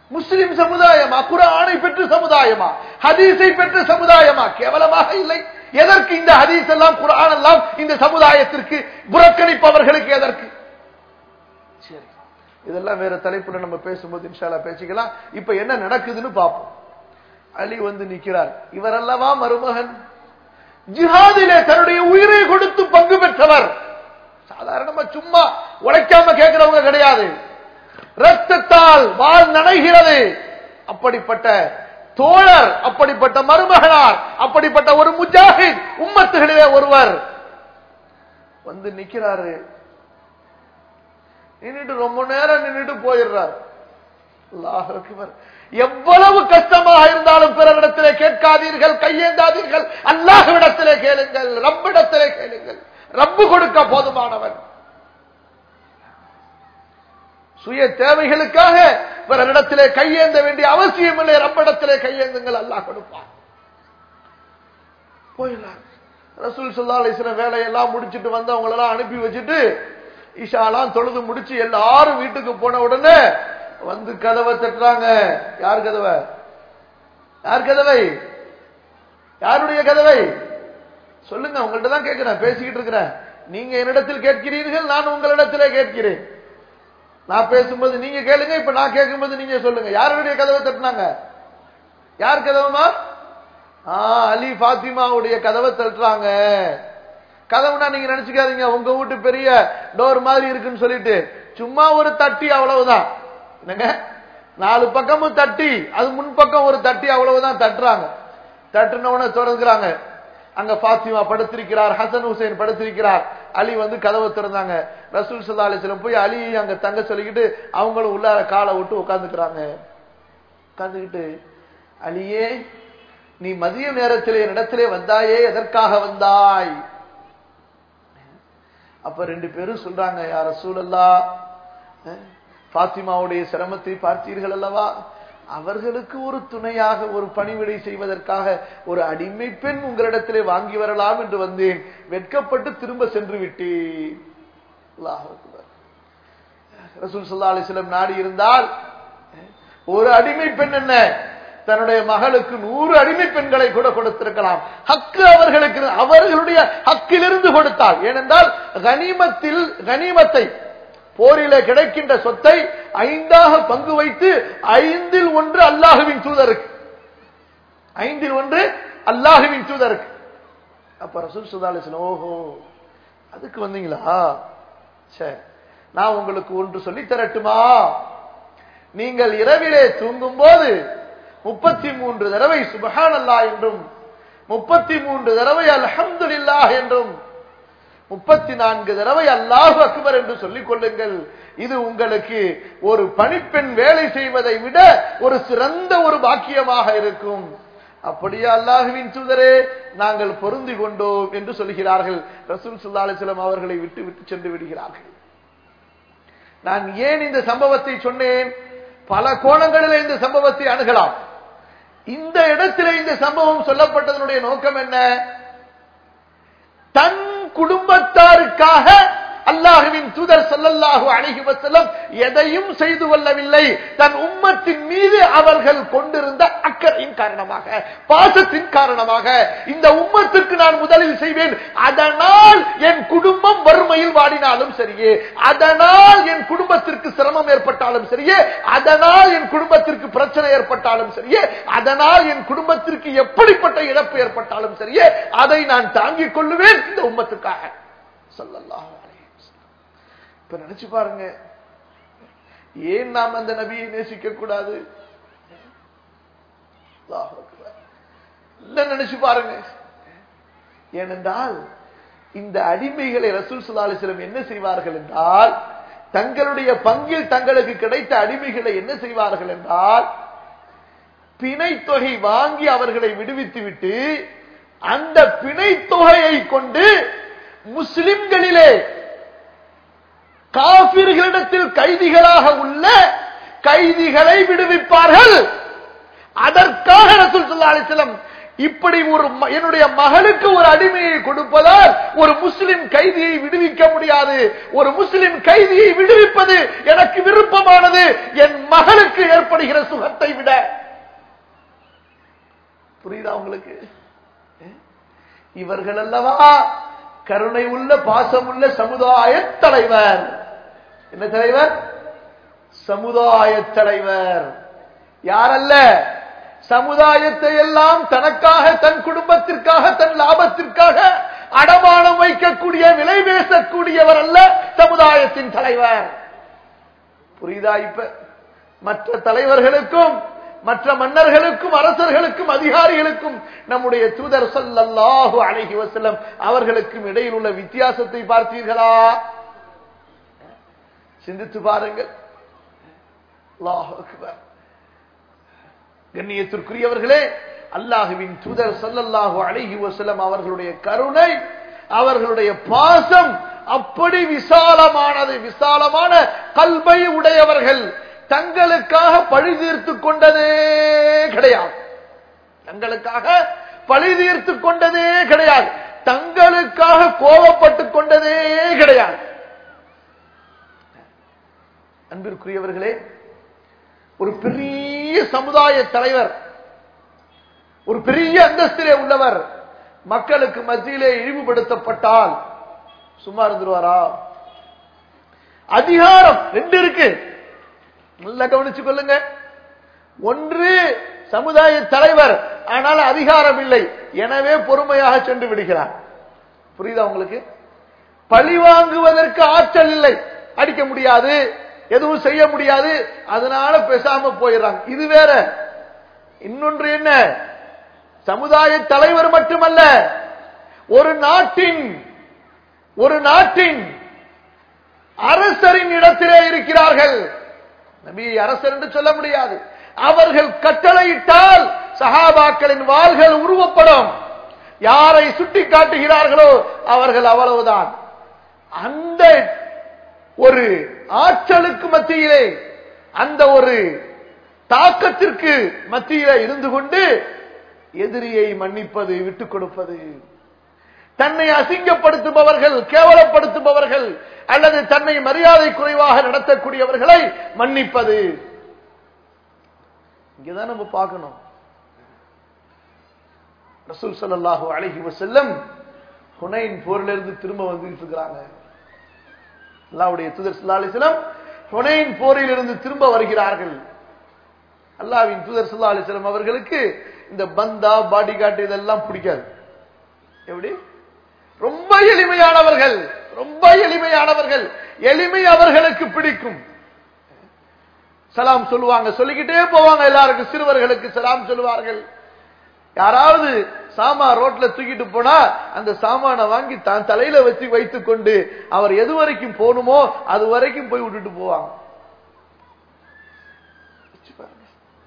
முஸ்லிம் சமுதாயமா குரானை பெற்ற சமுதாயமா ஹதீஸை பெற்ற சமுதாயமா கேவலமாக இல்லை எதற்கு இந்த ஹதீஸ் எல்லாம் குரான் எல்லாம் இந்த சமுதாயத்திற்கு புறக்கணிப்பவர்களுக்கு எதற்கு சரி இதெல்லாம் வேற தலைப்புல நம்ம பேசும்போது இன்ஷால்லா பேசிக்கலாம் இப்ப என்ன நடக்குதுன்னு பார்ப்போம் அலி வந்து நிக்கிறார் இவரல்லவா மருமகன் ஜிஹாதிலே தன்னுடைய உயிரை கொடுத்து பங்கு பெற்றவர் சாதாரணமா சும்மா உழைக்காம கேட்கிறவங்க கிடையாது ரத்தத்தால் வாழ் நனைகிறது அப்படிப்பட்ட தோழர் அப்படிப்பட்ட மருமகனார் அப்படிப்பட்ட ஒரு முஜாஹித் உம்மத்துகளிலே ஒருவர் வந்து நிக்கிறாரு நின்னுட்டு ரொம்ப நேரம் நின்னுட்டு போயிடுறார் அல்லாஹ் அக்பர். எவ்வளவு கஷ்டமாக இருந்தாலும் பிறரிடத்திலே கேட்காதீர்கள் கையேந்தாதீர்கள் அல்லாஹ்விடத்திலே கேளுங்கள் ரப்பிடத்திலே கேளுங்கள் ரப்பு கொடுக்க போதுமானவன் சுய தேவைகளுக்காக பிறரிடத்திலே கையேந்த வேண்டிய அவசியம் இல்லை ரப்பிடத்திலே கையேந்துங்கள் அல்லாஹ் கொடுப்பான் போயிடலாம் ரசூல் சொல்லா அலிஸ்லாம் வேலையெல்லாம் முடிச்சிட்டு வந்து அவங்களெல்லாம் அனுப்பி வச்சுட்டு இஷாலாம் தொழுது முடிச்சு எல்லாரும் வீட்டுக்கு போன உடனே வந்து கதவை தட்டுறாங்க யார் கதவை யார் கதவை யாருடைய கதவை சொல்லுங்க உங்கள்ட்ட தான் கேட்கிறேன் பேசிக்கிட்டு இருக்கிறேன் நீங்க என்னிடத்தில் கேட்கிறீர்கள் நான் உங்களிடத்திலே கேட்கிறேன் நான் பேசும்போது நீங்க கேளுங்க இப்ப நான் கேட்கும்போது நீங்க சொல்லுங்க யாருடைய கதவை தட்டினாங்க யார் கதவுமா ஆ, அலி பாத்திமாவுடைய கதவை தட்டுறாங்க கதவுனா நீங்க நினைச்சுக்காதீங்க உங்க வீட்டு பெரிய டோர் மாதிரி இருக்குன்னு சொல்லிட்டு சும்மா ஒரு தட்டி அவ்வளவுதான் என்னங்க நாலு பக்கமும் தட்டி அது முன்பக்கம் ஒரு தட்டி அவ்வளவுதான் தட்டுறாங்க தட்டுனவன தொடர்கிறாங்க அங்க பாத்திமா படுத்திருக்கிறார் ஹசன் ஹுசைன் படுத்திருக்கிறார் அலி வந்து கதவை திறந்தாங்க ரசூல் சல்லா அலிஸ்லம் போய் அலி அங்க தங்க சொல்லிக்கிட்டு அவங்களும் உள்ளார காலை விட்டு உட்கார்ந்துக்கிறாங்க உட்கார்ந்துக்கிட்டு அலியே நீ மதிய நேரத்திலே என்னிடத்திலே வந்தாயே எதற்காக வந்தாய் அப்ப ரெண்டு பேரும் சொல்றாங்க யார சூழல்லா பாத்திமாவுடைய சிரமத்தை பார்த்தீர்கள் அல்லவா அவர்களுக்கு ஒரு துணையாக ஒரு பணிவிடை செய்வதற்காக ஒரு அடிமை பெண் உங்களிடத்திலே வாங்கி வரலாம் என்று வந்தேன் வெட்கப்பட்டு திரும்ப சென்று விட்டேன் அல்லாஹ் அக்பர். ரசூல் ஸல்லல்லாஹு அலைஹி வஸல்லம் நாடி இருந்தால் ஒரு அடிமை பெண் என்ன தன்னுடைய மகளுக்கு நூறு அடிமை பெண்களை கூட கொடுத்திருக்கலாம் ஹக்கு அவர்களுக்கு அவர்களுடைய ஹக்கிலிருந்து கொடுத்தால் ஏனென்றால் கனிமத்தில் கனிமத்தை போரில கிடைக்கின்ற சொத்தை ஐந்தாக பங்கு வைத்து ஐந்தில் ஒன்று அல்லாஹுவின் தூதருக்கு ஐந்தில் ஒன்று அல்லாஹுவின் தூதருக்கு அப்ப ரசூல் சுதாலி ஓஹோ அதுக்கு வந்தீங்களா சரி நான் உங்களுக்கு ஒன்று சொல்லி தரட்டுமா நீங்கள் இரவிலே தூங்கும் போது முப்பத்தி மூன்று தடவை சுபஹான் அல்லாஹ் என்றும் முப்பத்தி மூன்று தடவை அல்ஹம்துலில்லாஹ் என்றும் முப்பத்தி நான்கு தடவை அல்லாஹு அக்பர் என்று சொல்லிக் கொள்ளுங்கள் இது உங்களுக்கு ஒரு பணிப்பெண் வேலை செய்வதை விட ஒரு சிறந்த ஒரு பாக்கியமாக இருக்கும் அப்படியே அல்லாஹுவின் தூதரே நாங்கள் பொருந்தி கொண்டோம் என்று சொல்கிறார்கள் ரசூல் சுல்லா அலிஸ்லாம் அவர்களை விட்டு விட்டு சென்று விடுகிறார்கள் நான் ஏன் இந்த சம்பவத்தை சொன்னேன் பல கோணங்களில் இந்த சம்பவத்தை அணுகலாம் இந்த இடத்திலே இந்த சம்பவம் சொல்லப்பட்டதனுடைய நோக்கம் என்ன தன் குடும்பத்தாருக்காக அல்லாஹுவின் தூதர் ஸல்லல்லாஹு அலைஹி வஸல்லம் எதையும் செய்து கொள்ளவில்லை தன் உம்மத்தின் மீது அவர்கள் கொண்டிருந்த அக்கறையின் காரணமாக பாசத்தின் காரணமாக இந்த உம்மத்துக்கு நான் முதலில் செய்வேன் அதனால் என் குடும்பம் வறுமையில் வாடினாலும் சரியே அதனால் என் குடும்பத்திற்கு சிரமம் ஏற்பட்டாலும் சரியே அதனால் என் குடும்பத்திற்கு பிரச்சனை ஏற்பட்டாலும் சரியே அதனால் என் குடும்பத்திற்கு எப்படிப்பட்ட இழப்பு ஏற்பட்டாலும் சரியே அதை நான் தாங்கிக் கொள்ளுவேன் இந்த உம்மத்துக்காக ஸல்லல்லாஹு அலைஹி வஸல்லம். இப்ப நினைச்சு பாருங்க ஏன் நாம் அந்த நபியை நேசிக்க கூடாது அல்லாஹ் அக்பர். இல்ல நினைச்சு பாருங்க ஏனென்றால் இந்த அடிமைகளை ரசூல் ஸல்லல்லாஹு அலைஹி வஸல்லம் என்ன செய்வார்கள் என்றால் தங்களுடைய பங்கில் தங்களுக்கு கிடைத்த அடிமைகளை என்ன செய்வார்கள் என்றால் பிணை தொகை வாங்கி அவர்களை விடுவித்து விட்டு அந்த பிணை தொகையை கொண்டு முஸ்லிம்களிலே காபிர்களிடத்தில் கைதிகளாக உள்ள கைதிகளை விடுவிப்பார்கள் அதற்காக ரசூல் ஸல்லல்லாஹு அலைஹி வஸல்லம் இப்படி ஒரு ம- என்னுடைய மகளுக்கு ஒரு அடிமையை கொடுப்பதால் ஒரு முஸ்லிம் கைதியை விடுவிக்க முடியாது ஒரு முஸ்லிம் கைதியை விடுவிப்பது எனக்கு விருப்பமானது என் மகளுக்கு ஏற்படுகிற சுகத்தை விட புரியுதா உங்களுக்கு இவர்கள் அல்லவா கருணை உள்ள பாசமுள்ள சமுதாய தலைவர் என்ன தலைவர் சமுதாய தலைவர் யாரல்ல சமுதாயத்தை எல்லாம் தனக்காக தன் குடும்பத்திற்காக தன் லாபத்திற்காக அடமானம் வைக்கக்கூடிய விலை பேசக்கூடியவர் அல்ல சமுதாயத்தின் தலைவர் புரியுதா இப்ப மற்ற தலைவர்களுக்கும் மற்ற மன்னர்களுக்கும் அரசர்களுக்கும் அதிகாரிகளுக்கும் நம்முடைய தூதர் ஸல்லல்லாஹு அலைஹி வஸல்லம் அவர்களுக்கும் இடையில் உள்ள வித்தியாசத்தை பார்த்தீர்களா சிந்தித்து பாருங்கள் அல்லாஹ் அக்பர் கண்ணியத்திற்குரியவர்களே அல்லாஹுவின் தூதர் ஸல்லல்லாஹு அலைஹி வஸல்லம் அவர்களுடைய கருணை அவர்களுடைய பாசம் அப்படி விசாலமானது விசாலமான கல்வை உடையவர்கள் தங்களுக்காக பழி தீர்த்து கொண்டதே கிடையாது தங்களுக்காக பழி தீர்த்து கொண்டதே கிடையாது தங்களுக்காக கோபப்பட்டுக் கொண்டதே கிடையாது அன்பிற்குரியவர்களே ஒரு பெரிய சமுதாய தலைவர் ஒரு பெரிய அந்தஸ்திலே உள்ளவர் மக்களுக்கு மத்தியிலே இழிவுபடுத்தப்பட்டால் சும்மா இருந்துருவாரா அதிகாரம் ரெண்டு இருக்கு நல்லா கவனிச்சு கொள்ளுங்க ஒன்று சமுதாய தலைவர் ஆனால் அதிகாரம் இல்லை எனவே பொறுமையாக சென்று விடுகிறார் புரியுதா உங்களுக்கு பழி வாங்குவதற்கு ஆற்றல் இல்லை அடிக்க முடியாது எதுவும் செய்ய முடியாது அதனால பேசாம போயிடுறாங்க இது வேற இன்னொன்று என்ன சமுதாய தலைவர் மட்டுமல்ல ஒரு நாட்டின் ஒரு நாட்டின் அரசரின் இடத்திலே இருக்கிறார்கள் நபியை அரசர் என்று சொல்ல முடியாது அவர்கள் கட்டளையிட்டால் சஹாபாக்களின் வாள்கள் உருவப்படும் யாரை சுட்டி காட்டுகிறார்களோ அவர்கள் அவ்வளவுதான் அந்த ஒரு ஆற்றலுக்கு மத்தியிலே அந்த ஒரு தாக்கத்திற்கு மத்தியிலே இருந்து கொண்டு எதிரியை மன்னிப்பது விட்டுக் கொடுப்பது தன்னை அசிங்கப்படுத்துபவர்கள் கேவலப்படுத்துபவர்கள் அல்லது தன்னை மரியாதை குறைவாக நடத்தக்கூடியவர்களை மன்னிப்பது இங்கதான் நம்ம பார்க்கணும் ரசூல் ஸல்லல்லாஹு அலைஹி வஸல்லம் ஹுனைன் போரிலிருந்து திரும்ப வந்துட்டு இருக்கிறாங்க அல்லாஹ்வுடைய தூதர் ஸல்லல்லாஹு அலைஹி வஸல்லம் ஹுனைன் போரிலிருந்து திரும்ப வருகிறார்கள் அல்லாஹ்வின் தூதர் ஸல்லல்லாஹு அலைஹி வஸல்லம் அவர்களுக்கு இந்த பந்தா பாடி கார்டு இதெல்லாம் பிடிக்காது எப்படி ரொம்ப எளிமையானவர்கள் ரொம்ப எளிமையானவர்கள் எளிமை அவர்களுக்கு பிடிக்கும் சலாம் சொல்லுவாங்க சொல்லிக்கிட்டே போவாங்க எல்லாருக்கும் சிறுவர்களுக்கு சலாம் சொல்லுவார்கள் யாராவது சாமா ரோட்ல தூக்கிட்டு போனா அந்த சாமானை வாங்கி தான் தலையில வச்சு வைத்துக் கொண்டு அவர் எது வரைக்கும் போகணுமோ அது வரைக்கும் போய் விட்டுட்டு போவாங்க வச்சு பாருங்க.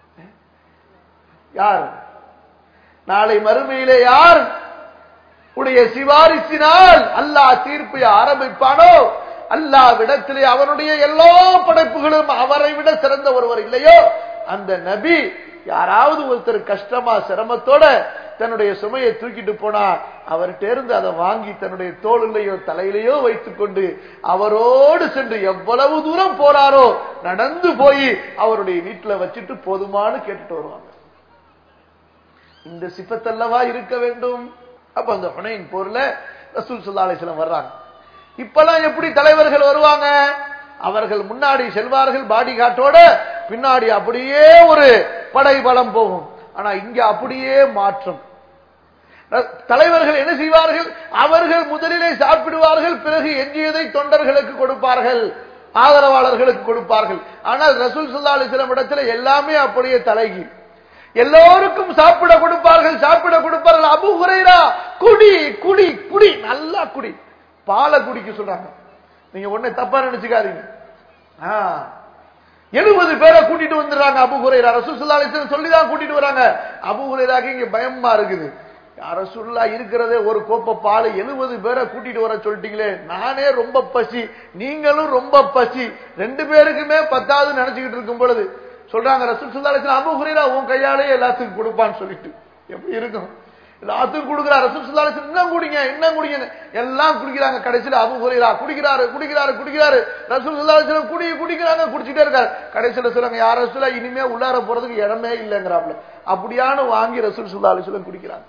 யார் நாளை மறுமையிலே யார் உடைய சிபாரிசினால் அல்லாஹ் தீர்ப்பை ஆரம்பிப்பானோ அல்லாவிடத்திலே அவனுடைய எல்லா படைப்புகளும் அவரை விட சிறந்த ஒருவர் இல்லையோ அந்த நபி யாராவது ஒருத்தர் கஷ்டமா சிரமத்தோட தன்னுடைய சுமையை தூக்கிட்டு போனா அவர்கிட்ட இருந்து அதை வாங்கி தன்னுடைய தோளிலேயோ தலையிலேயோ வைத்துக் கொண்டு அவரோடு சென்று எவ்வளவு தூரம் போறாரோ நடந்து போய் அவருடைய வீட்டுல வச்சுட்டு போதுமான்னு கேட்டுட்டு வருவாங்க இந்த சிப்பத்தல்லவா இருக்க வேண்டும் அப்ப அந்த ஹுனைன் போர்ல ரசூல் சுல்லா அலிஸ்லாம் வர்றாங்க இப்பெல்லாம் எப்படி தலைவர்கள் வருவாங்க அவர்கள் முன்னாடி செல்வார்கள் பாடி காட்டோட பின்னாடி அப்படியே ஒரு படை பலம் போகும் ஆனா இங்க அப்படியே மாற்றம் ர- தலைவர்கள் என்ன செய்வார்கள் அவர்கள் முதலிலே சாப்பிடுவார்கள் பிறகு எஞ்சியதை தொண்டர்களுக்கு கொடுப்பார்கள் ஆதரவாளர்களுக்கு கொடுப்பார்கள் ஆனால் ரசூல் சுல்லா அலிஸ்லாம் இடத்துல எல்லாமே அப்படியே தலைகி எல்லோருக்கும் சாப்பிட கொடுப்பார்கள் சாப்பிட கொடுப்பார்கள் அபு ஹுரைரா குடி குடி குடி நல்லா குடி பாலை குடிக்க சொல்றாங்க நீங்க உடனே தப்பா நினைச்சுக்காதீங்க எழுபது பேரை கூட்டிட்டு வந்துடுறாங்க அபு ஹுரைரா ரசூல்லா அலிஸ்லாம் சொல்லி தான் கூட்டிட்டு வராங்க அபு ஹுரைராக்கு இங்க பயமா இருக்குது ரசூல்லா இருக்கிறதே ஒரு கோப்ப பால் எழுபது பேரை கூட்டிட்டு வர சொல்லிட்டீங்களே நானே ரொம்ப பசி நீங்களும் ரொம்ப பசி ரெண்டு பேருக்குமே பத்தாவது நினைச்சுக்கிட்டு இருக்கும் பொழுது சொல்றாங்க ரசூல் சுல்லா அலிஸ்லாம் அபு ஹுரைரா உன் கையாலே எல்லாத்துக்கும் கொடுப்பான்னு சொல்லிட்டு எப்படி இருக்கும் எல்லாத்துக்கும் கொடுக்குறாரு ரசூல் ஸல்லல்லாஹு அலைஹி வஸல்லம் இன்னும் குடிங்க இன்னும் குடிங்க எல்லாம் குடிக்கிறாங்க கடைசியில அபு ஹுரைரா குடிக்கிறாரு குடிக்கிறாரு குடிக்கிறாரு ரசூல் ஸல்லல்லாஹு அலைஹி வஸல்லம் குடி குடிக்கிறாங்க குடிச்சிட்டே இருக்காரு கடைசியில சொல்றாங்க யார் ரசூலா இனிமே உள்ளார போறதுக்கு இடமே இல்லைங்கிறாப்ல அப்படியான வாங்கி ரசூல் ஸல்லல்லாஹு அலைஹி வஸல்லம் குடிக்கிறாங்க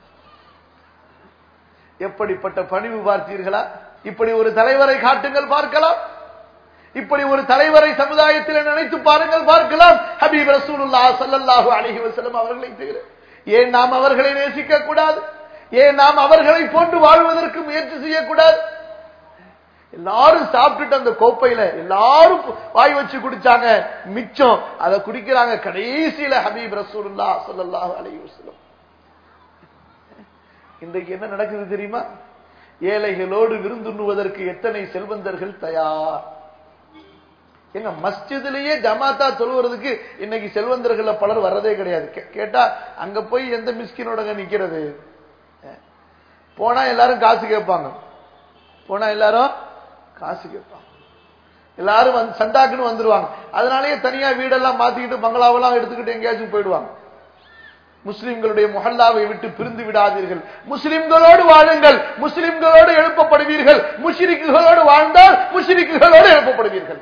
எப்படிப்பட்ட பணிவு பார்த்தீர்களா இப்படி ஒரு தலைவரை காட்டுங்கள் பார்க்கலாம் இப்படி ஒரு தலைவரை சமுதாயத்தில் நினைத்து பாருங்கள் பார்க்கலாம் ஹபீப் ரசூலுல்லாஹ் ஸல்லல்லாஹு அலைஹி வஸல்லம் அவர்களை தவிர ஏன் நாம் அவர்களை நேசிக்க கூடாது ஏன் நாம் அவர்களை போன்று வாழ்வதற்கு முயற்சி செய்யக்கூடாது எல்லாரும் சாப்பிட்டுட்டு அந்த கோப்பையில எல்லாரும் வாய் வச்சு குடிச்சாங்க மிச்சம் அதை குடிக்கிறாங்க கடைசியில ஹபீப் ரசூலுல்லாஹ் ஸல்லல்லாஹு அலைஹி வஸல்லம் இன்றைக்கு என்ன நடக்குது தெரியுமா ஏழைகளோடு விருந்துண்ணுவதற்கு எத்தனை செல்வந்தர்கள் தயார் எங்க மஸ்ஜிதிலேயே ஜமாத்தா தொழுவதற்கு இன்னைக்கு செல்வந்தர்கள பலர் வர்றதே கிடையாது கே- கேட்டா அங்க போய் எந்த மிஸ்கினோடங்க நிக்கிறது போனா எல்லாரும் காசு கேட்பாங்க போனா எல்லாரும் காசு கேட்பாங்க எல்லாரும் வந்து சண்டாக்குன்னு வந்துருவாங்க அதனாலேயே தனியா வீடெல்லாம் மாத்திக்கிட்டு பங்களாவெல்லாம் எடுத்துக்கிட்டு எங்கேயாச்சும் போயிடுவாங்க முஸ்லிம்களுடைய முஹல்லாவை விட்டு பிரிந்து விடாதீர்கள் முஸ்லிம்களோடு வாழுங்கள் முஸ்லிம்களோடு எழுப்பப்படுவீர்கள் முஷ்ரிக்குகளோடு வாழ்ந்தால் முஷ்ரிக்குகளோடு எழுப்பப்படுவீர்கள்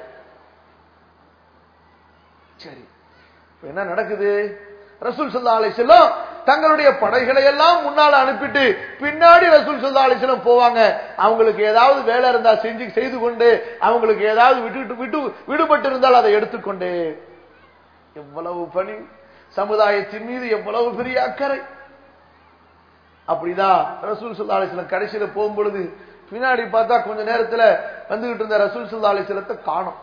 சரி இப்ப என்ன நடக்குது ரசூல் சல்லா அலிஸ்லாம் தங்களுடைய படைகளை எல்லாம் முன்னால அனுப்பிட்டு பின்னாடி ரசூல் சல்லா அலிஸ்லாம் போவாங்க அவங்களுக்கு ஏதாவது வேலை இருந்தா செஞ்சு செய்து கொண்டு அவங்களுக்கு ஏதாவது விட்டு விட்டு விடுபட்டு இருந்தால் அதை எடுத்துக்கொண்டு எவ்வளவு பணி சமுதாயத்தின் மீது எவ்வளவு பெரிய அக்கறை அப்படிதான் ரசூல் சுல்லா அலிஸ்லாம் கடைசியில போகும்பொழுது பின்னாடி பார்த்தா கொஞ்ச நேரத்துல வந்துகிட்டு இருந்த ரசூல் சுல்லா அலிஸ்லத்தை காணும்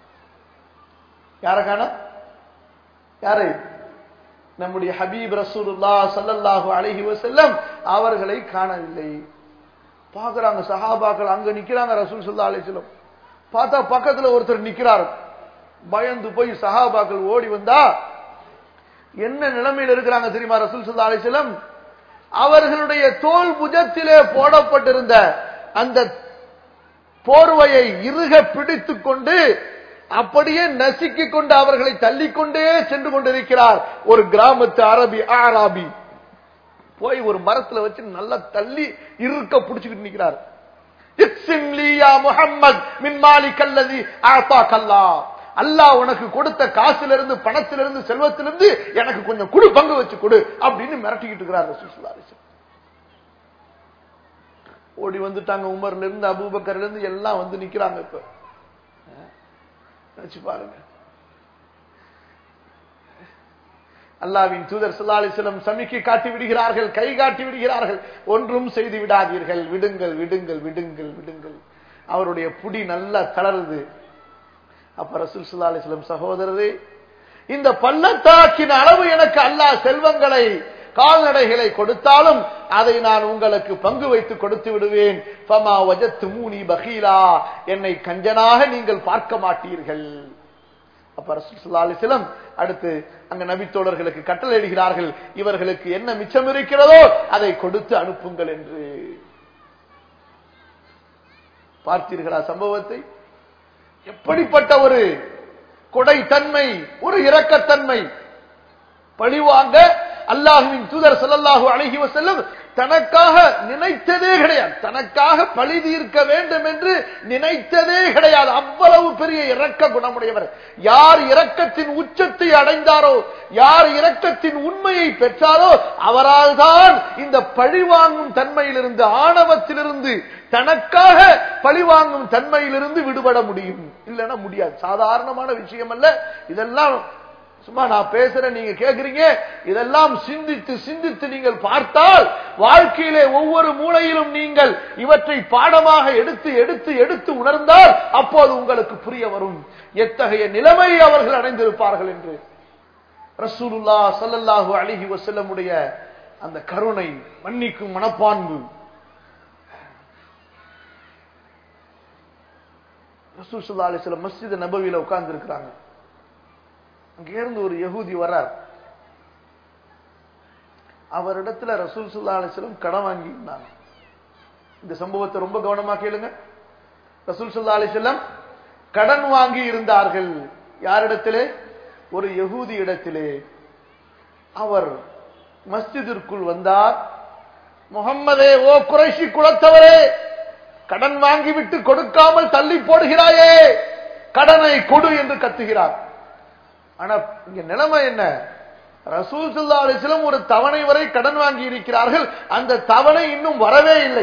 யார காணும் யாரை நம்முடைய ஹபீப் ரசூலுல்லா ஸல்லல்லாஹு அலைஹி வஸல்லம் அவர்களை காணவில்லை பாக்குறாங்க சஹாபாக்கள் அங்க நிக்கிறாங்க ரசூல் ஸல்லல்லாஹு அலைஹி வஸல்லம் பார்த்தா பக்கத்துல ஒருத்தர் நிக்கிறார் பயந்து போய் சஹாபாக்கள் ஓடி வந்தா என்ன நிலைமையில் இருக்கிறாங்க தெரியுமா ரசூல் ஸல்லல்லாஹு அலைஹி வஸல்லம் அவர்களுடைய தோல் புஜத்திலே போடப்பட்டிருந்த அந்த போர்வையை இறுக பிடித்துக் கொண்டு அப்படியே நசுக்கிக் கொண்டு அவர்களை தள்ளிக்கொண்டே சென்று கொண்டிருக்கிறார் ஒரு கிராமத்து அரபி ஆராபி போய் ஒரு மரத்துல வச்சு நல்லா தள்ளி இருக்க பிடிச்சுக்கிட்டு நிக்கிறார் இக்ஸிம் லீ யா முஹம்மத் மின் மாலிக் அல்லதி ஆத்தாக் அல்லாஹ் அல்லாஹ் உனக்கு கொடுத்த காசுல இருந்து பணத்திலிருந்து இருந்து செல்வத்திலிருந்து எனக்கு கொஞ்சம் குடு பங்கு வச்சு கொடு அப்படின்னு மிரட்டிக்கிட்டு இருக்கிறார் ரசூல் ஸல்லல்லாஹு அலைஹி வஸல்லம். ஓடி வந்துட்டாங்க உமர்ல இருந்து அபூபக்கர்ல இருந்து எல்லாம் வந்து நிக்கிறாங்க இப்ப நினைச்சு பாருங்க அல்லாவின் தூதர் ஸல்லல்லாஹு அலைஹி வஸல்லம் சமிக்கை காட்டி விடுகிறார்கள் கை காட்டி விடுகிறார்கள் ஒன்றும் செய்து விடாதீர்கள் விடுங்கள் விடுங்கள் விடுங்கள் விடுங்கள் அவருடைய புடி நல்லா தளருது அப்ப ரசூல் ஸல்லல்லாஹு அலைஹி வஸல்லம் சகோதரரே இந்த பள்ளத்தாக்கின் அளவு எனக்கு அல்லாஹ் செல்வங்களை கால்நடைகளை கொடுத்தாலும் அதை நான் உங்களுக்கு பங்கு வைத்து கொடுத்து விடுவேன் ஃபமா வஜத்து மூனி பகீலா என்னை கஞ்சனாக நீங்கள் பார்க்க மாட்டீர்கள் அப்ப ரசூல் ஸல்லல்லாஹு அலைஹி வஸல்லம் அடுத்து அங்க நபித்தோழர்களுக்கு கட்டளையிடுகிறார்கள் இவர்களுக்கு என்ன மிச்சம் இருக்கிறதோ அதை கொடுத்து அனுப்புங்கள் என்று பார்த்தீர்களா சம்பவத்தை எப்படிப்பட்ட ஒரு கொடைத்தன்மை ஒரு இரக்கத்தன்மை பழிவாங்க அல்லாஹுவின் தூதர் ஸல்லல்லாஹு அலைஹி வஸல்லம் தனக்காக நினைத்ததே கிடையாது தனக்காக பழி தீர்க்க வேண்டும் என்று நினைத்ததே கிடையாது அவ்வளவு பெரிய இரக்க குணமுடையவர் யார் இரக்கத்தின் உச்சத்தை அடைந்தாரோ யார் இரக்கத்தின் உண்மையை பெற்றாரோ அவரால் தான் இந்த பழிவாங்கும் தன்மையிலிருந்து ஆணவத்திலிருந்து தனக்காக பழிவாங்கும் தன்மையிலிருந்து விடுபட முடியும் இல்லைன்னா முடியாது சாதாரணமான விஷயம் அல்ல இதெல்லாம் சும்மா நான் பேசுறேன் நீங்க கேக்குறீங்க இதெல்லாம் சிந்தித்து சிந்தித்து நீங்கள் பார்த்தால் வாழ்க்கையிலே ஒவ்வொரு மூலையிலும் நீங்கள் இவற்றை பாடமாக எடுத்து எடுத்து எடுத்து உணர்ந்தால் அப்போது உங்களுக்கு புரிய வரும் எத்தகைய நிலைமை அவர்கள் அடைந்திருப்பார்கள் என்று ரசூலுல்லா ஸல்லல்லாஹு அலைஹி வஸல்லமுடைய அந்த கருணை மன்னிக்கும் மனப்பான்பு ரசூல் ஸல்லல்லாஹு அலைஹி வஸல்லம் மஸ்ஜித் நபவியில உட்கார்ந்து இருக்கிறாங்க அங்கிருந்து ஒரு யகூதி வர்றார் அவரிடத்துல ரசூல் ஸல்லல்லாஹு அலைஹி வஸல்லம் கடன் வாங்கி இருந்தாங்க இந்த சம்பவத்தை ரொம்ப கவனமா கேளுங்க ரசூல் ஸல்லல்லாஹு அலைஹி வஸல்லம் கடன் வாங்கி இருந்தார்கள் யாரிடத்திலே ஒரு யகூதி இடத்திலே அவர் மஸ்ஜிதிற்குள் வந்தார் முகம்மதே ஓ குறைஷி குலத்தவரே கடன் வாங்கிவிட்டு கொடுக்காமல் தள்ளி போடுகிறாயே கடனை கொடு என்று கத்துகிறார் ஆனா இங்க நிலைமை என்ன ரசூல் சுல்லா அலிஸ்லம் ஒரு தவணை வரை கடன் வாங்கி இருக்கிறார்கள் அந்த தவணை இன்னும் வரவே இல்லை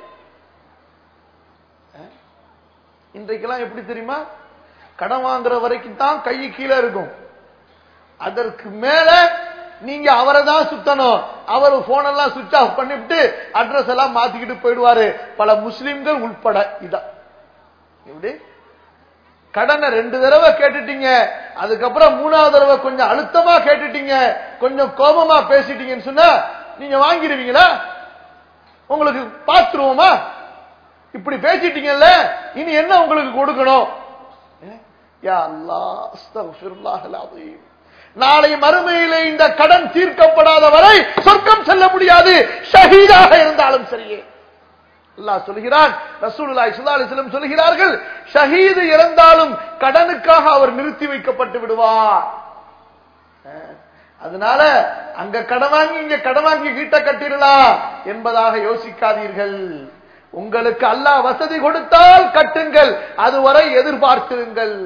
இன்றைக்கெல்லாம் எப்படி தெரியுமா கடன் வாங்குற வரைக்கும் தான் கை கீழே இருக்கும் அதற்கு மேல நீங்க அவரை தான் சுத்தணும் அவர் போன் எல்லாம் சுவிச் ஆஃப் பண்ணிவிட்டு அட்ரஸ் எல்லாம் மாத்திக்கிட்டு போயிடுவாரு பல முஸ்லிம்கள் உட்பட இதான் எப்படி கடனை ரெண்டு தடவை கேட்டுட்டீங்க அதுக்கப்புறம் மூணாவது தடவை கொஞ்சம் அழுத்தமா கேட்டுட்டீங்க கொஞ்சம் கோபமா பேசிட்டீங்கன்னு சொன்னா நீங்க வாங்கிடுவீங்களா உங்களுக்கு பாத்துருவோமா இப்படி பேசிட்டீங்கல்ல இனி என்ன உங்களுக்கு கொடுக்கணும் யா அல்லாஹ் அஸ்தக்ஃபிருல்லாஹ் அலீம் நாளை மறுமையிலே இந்த கடன் தீர்க்கப்படாத வரை சொர்க்கம் செல்ல முடியாது ஷஹீதாக இருந்தாலும் சரியே அல்லாஹ் சொல்கிறான் ரசூலுல்லாஹி ஸல்லல்லாஹு அலைஹி வஸல்லம் சொல்கிறார்கள் ஷஹீது இறந்தாலும் கடனுக்காக அவர் நிறுத்தி வைக்கப்பட்டு விடுவார் அதனால அங்க கடன் வாங்கி இங்க கடன் வாங்கி வீட்டை கட்டிடலாம் என்பதாக யோசிக்காதீர்கள் உங்களுக்கு அல்லாஹ் வசதி கொடுத்தால் கட்டுங்கள் அதுவரை எதிர்பார்த்திருங்கள்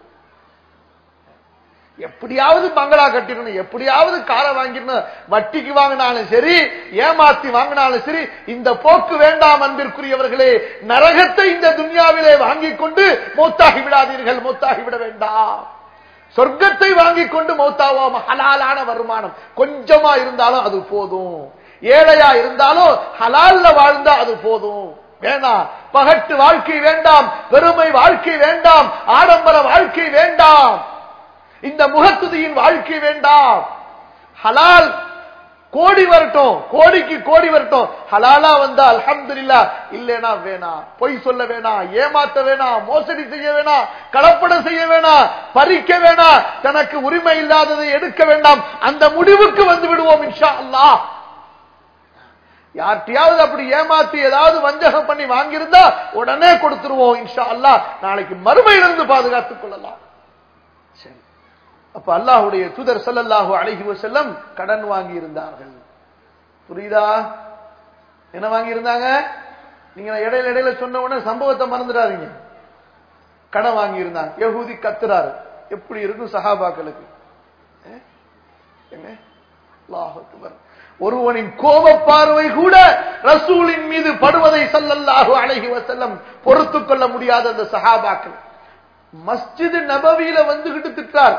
எப்படியாவது பங்களா கட்டிடணும் எப்படியாவது காரை வாங்கிடணும் வட்டிக்கு வாங்கினாலும் சரி ஏமாத்தி வாங்கினாலும் சரி இந்த போக்கு வேண்டாம் அன்பிற்குரியவர்களே நரகத்தை இந்த துன்யாவிலே வாங்கிக் கொண்டு மௌத்தாகி விடாதீர்கள் மௌத்தாகி விட வேண்டாம் சொர்க்கத்தை வாங்கிக் கொண்டு மௌத்தாவோம் ஹலாலான வருமானம் கொஞ்சமா இருந்தாலும் அது போதும் ஏழையா இருந்தாலும் ஹலால்ல வாழ்ந்தா அது போதும் வேணாம் பகட்டு வாழ்க்கை வேண்டாம் பெருமை வாழ்க்கை வேண்டாம் ஆடம்பர வாழ்க்கை வேண்டாம் இந்த முகத்துதியின் வாழ்க்கை வேண்டாம் ஹலால் கோடி வரட்டும் கோடிக்கு கோடி வரட்டும் ஹலாலா வந்தா அல்ஹம்துலில்லா இல்லைனா வேணாம் பொய் சொல்ல வேணாம் ஏமாத்த வேணாம் மோசடி செய்ய வேணாம் கலப்படம் செய்ய வேணாம் பறிக்க வேணாம் தனக்கு உரிமை இல்லாததை எடுக்க வேண்டாம் அந்த முடிவுக்கு வந்து விடுவோம் இன்ஷா அல்லாஹ் யார்கிட்டயாவது அப்படி ஏமாத்தி ஏதாவது வஞ்சகம் பண்ணி வாங்கியிருந்தா உடனே கொடுத்துருவோம் இன்ஷா அல்லாஹ் நாளைக்கு மறுமையிலிருந்து பாதுகாத்துக் கொள்ளலாம் சரி அப்ப அல்லாஹுடைய தூதர் ஸல்லல்லாஹு அலைஹி வஸல்லம் கடன் வாங்கி இருந்தார்கள் புரியுதா என்ன வாங்கி இருந்தாங்க நீங்க இடையில இடையில சொன்ன உடனே சம்பவத்தை மறந்துடாதீங்க கடன் வாங்கி இருந்தாங்க யகூதி கத்துறாரு எப்படி இருக்கும் சஹாபாக்களுக்கு ஏ? என்ன அல்லாஹ் அக்பர் ஒருவனின் கோப பார்வை கூட ரசூலின் மீது படுவதை ஸல்லல்லாஹு அலைஹி வஸல்லம் பொறுத்துக் கொள்ள முடியாத அந்த சஹாபாக்கள் மஸ்ஜித் நபவியில வந்துகிட்டு திட்டார்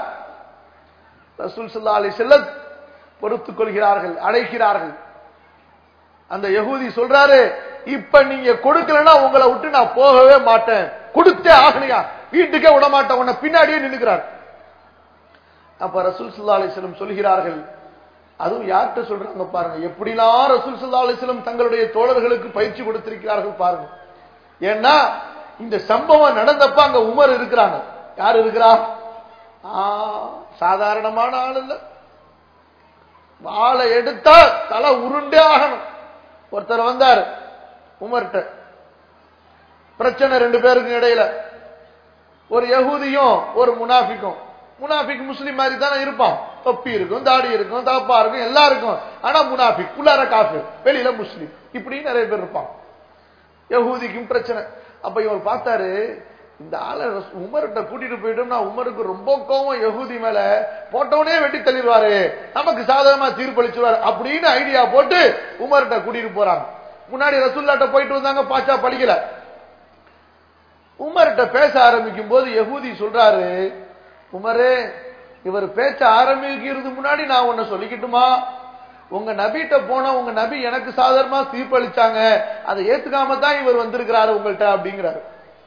ரசூல் சல்லா அலி செல்லம் பொறுத்துக் கொள்கிறார்கள் அழைக்கிறார்கள் அந்த யகூதி சொல்றாரு இப்ப நீங்க கொடுக்கலன்னா உங்களை விட்டு நான் போகவே மாட்டேன் கொடுத்தே ஆகலையா வீட்டுக்கே விட மாட்டேன் உன்னை பின்னாடியே நின்னுக்கிறார் அப்ப ரசூல் சல்லா அலிஸ்லம் சொல்கிறார்கள் அதுவும் யார்கிட்ட சொல்றாங்க பாருங்க எப்படிலாம் ரசூல் சல்லா அலிஸ்லம் தங்களுடைய தோழர்களுக்கு பயிற்சி கொடுத்திருக்கிறார்கள் பாருங்க ஏன்னா இந்த சம்பவம் நடந்தப்ப அங்க உமர் இருக்கிறாங்க யார் இருக்கிறா ஆ, சாதாரணமான ஆள் இல்ல வாழை எடுத்தா தலை உருண்டே ஆகணும் ஒருத்தர் வந்தார் உமர்கிட்ட பிரச்சனை ரெண்டு பேருக்கும் இடையில ஒரு யகூதியும் ஒரு முனாஃபிக்கும் முனாஃபிக் முஸ்லிம் மாதிரி தானே இருப்பான் தொப்பி இருக்கும் தாடி இருக்கும் தாப்பா இருக்கும் எல்லாம் இருக்கும் ஆனா முனாஃபிக் உள்ளார காஃபி வெளியில முஸ்லிம் இப்படி நிறைய பேர் இருப்பான் யகூதிக்கும் பிரச்சனை அப்ப இவர் பார்த்தாரு இந்த ஆளை ரஸ்- உமர்கிட்ட கூட்டிட்டு போயிட்டோம்னா உமருக்கு ரொம்ப கோவம் யகூதி மேல போட்டவனே வெட்டி தள்ளிடுவாரு நமக்கு சாதகமா தீர்ப்பளிச்சுவாரு அப்படின்னு ஐடியா போட்டு உமர்கிட்ட கூட்டிட்டு போறாங்க முன்னாடி ரசூல்லாட்ட போயிட்டு வந்தாங்க பாச்சா படிக்கல உமர்கிட்ட பேச ஆரம்பிக்கும் போது யகூதி சொல்றாரு உமரே இவர் பேச்ச ஆரம்பிக்கிறது முன்னாடி நான் உன்னை சொல்லிக்கிட்டுமா உங்க நபிட்ட போனா உங்க நபி எனக்கு சாதாரணமா தீர்ப்பளிச்சாங்க அதை ஏத்துக்காம தான் இவர் வந்திருக்கிறாரு உங்கள்ட்ட அப்படிங்கிறாரு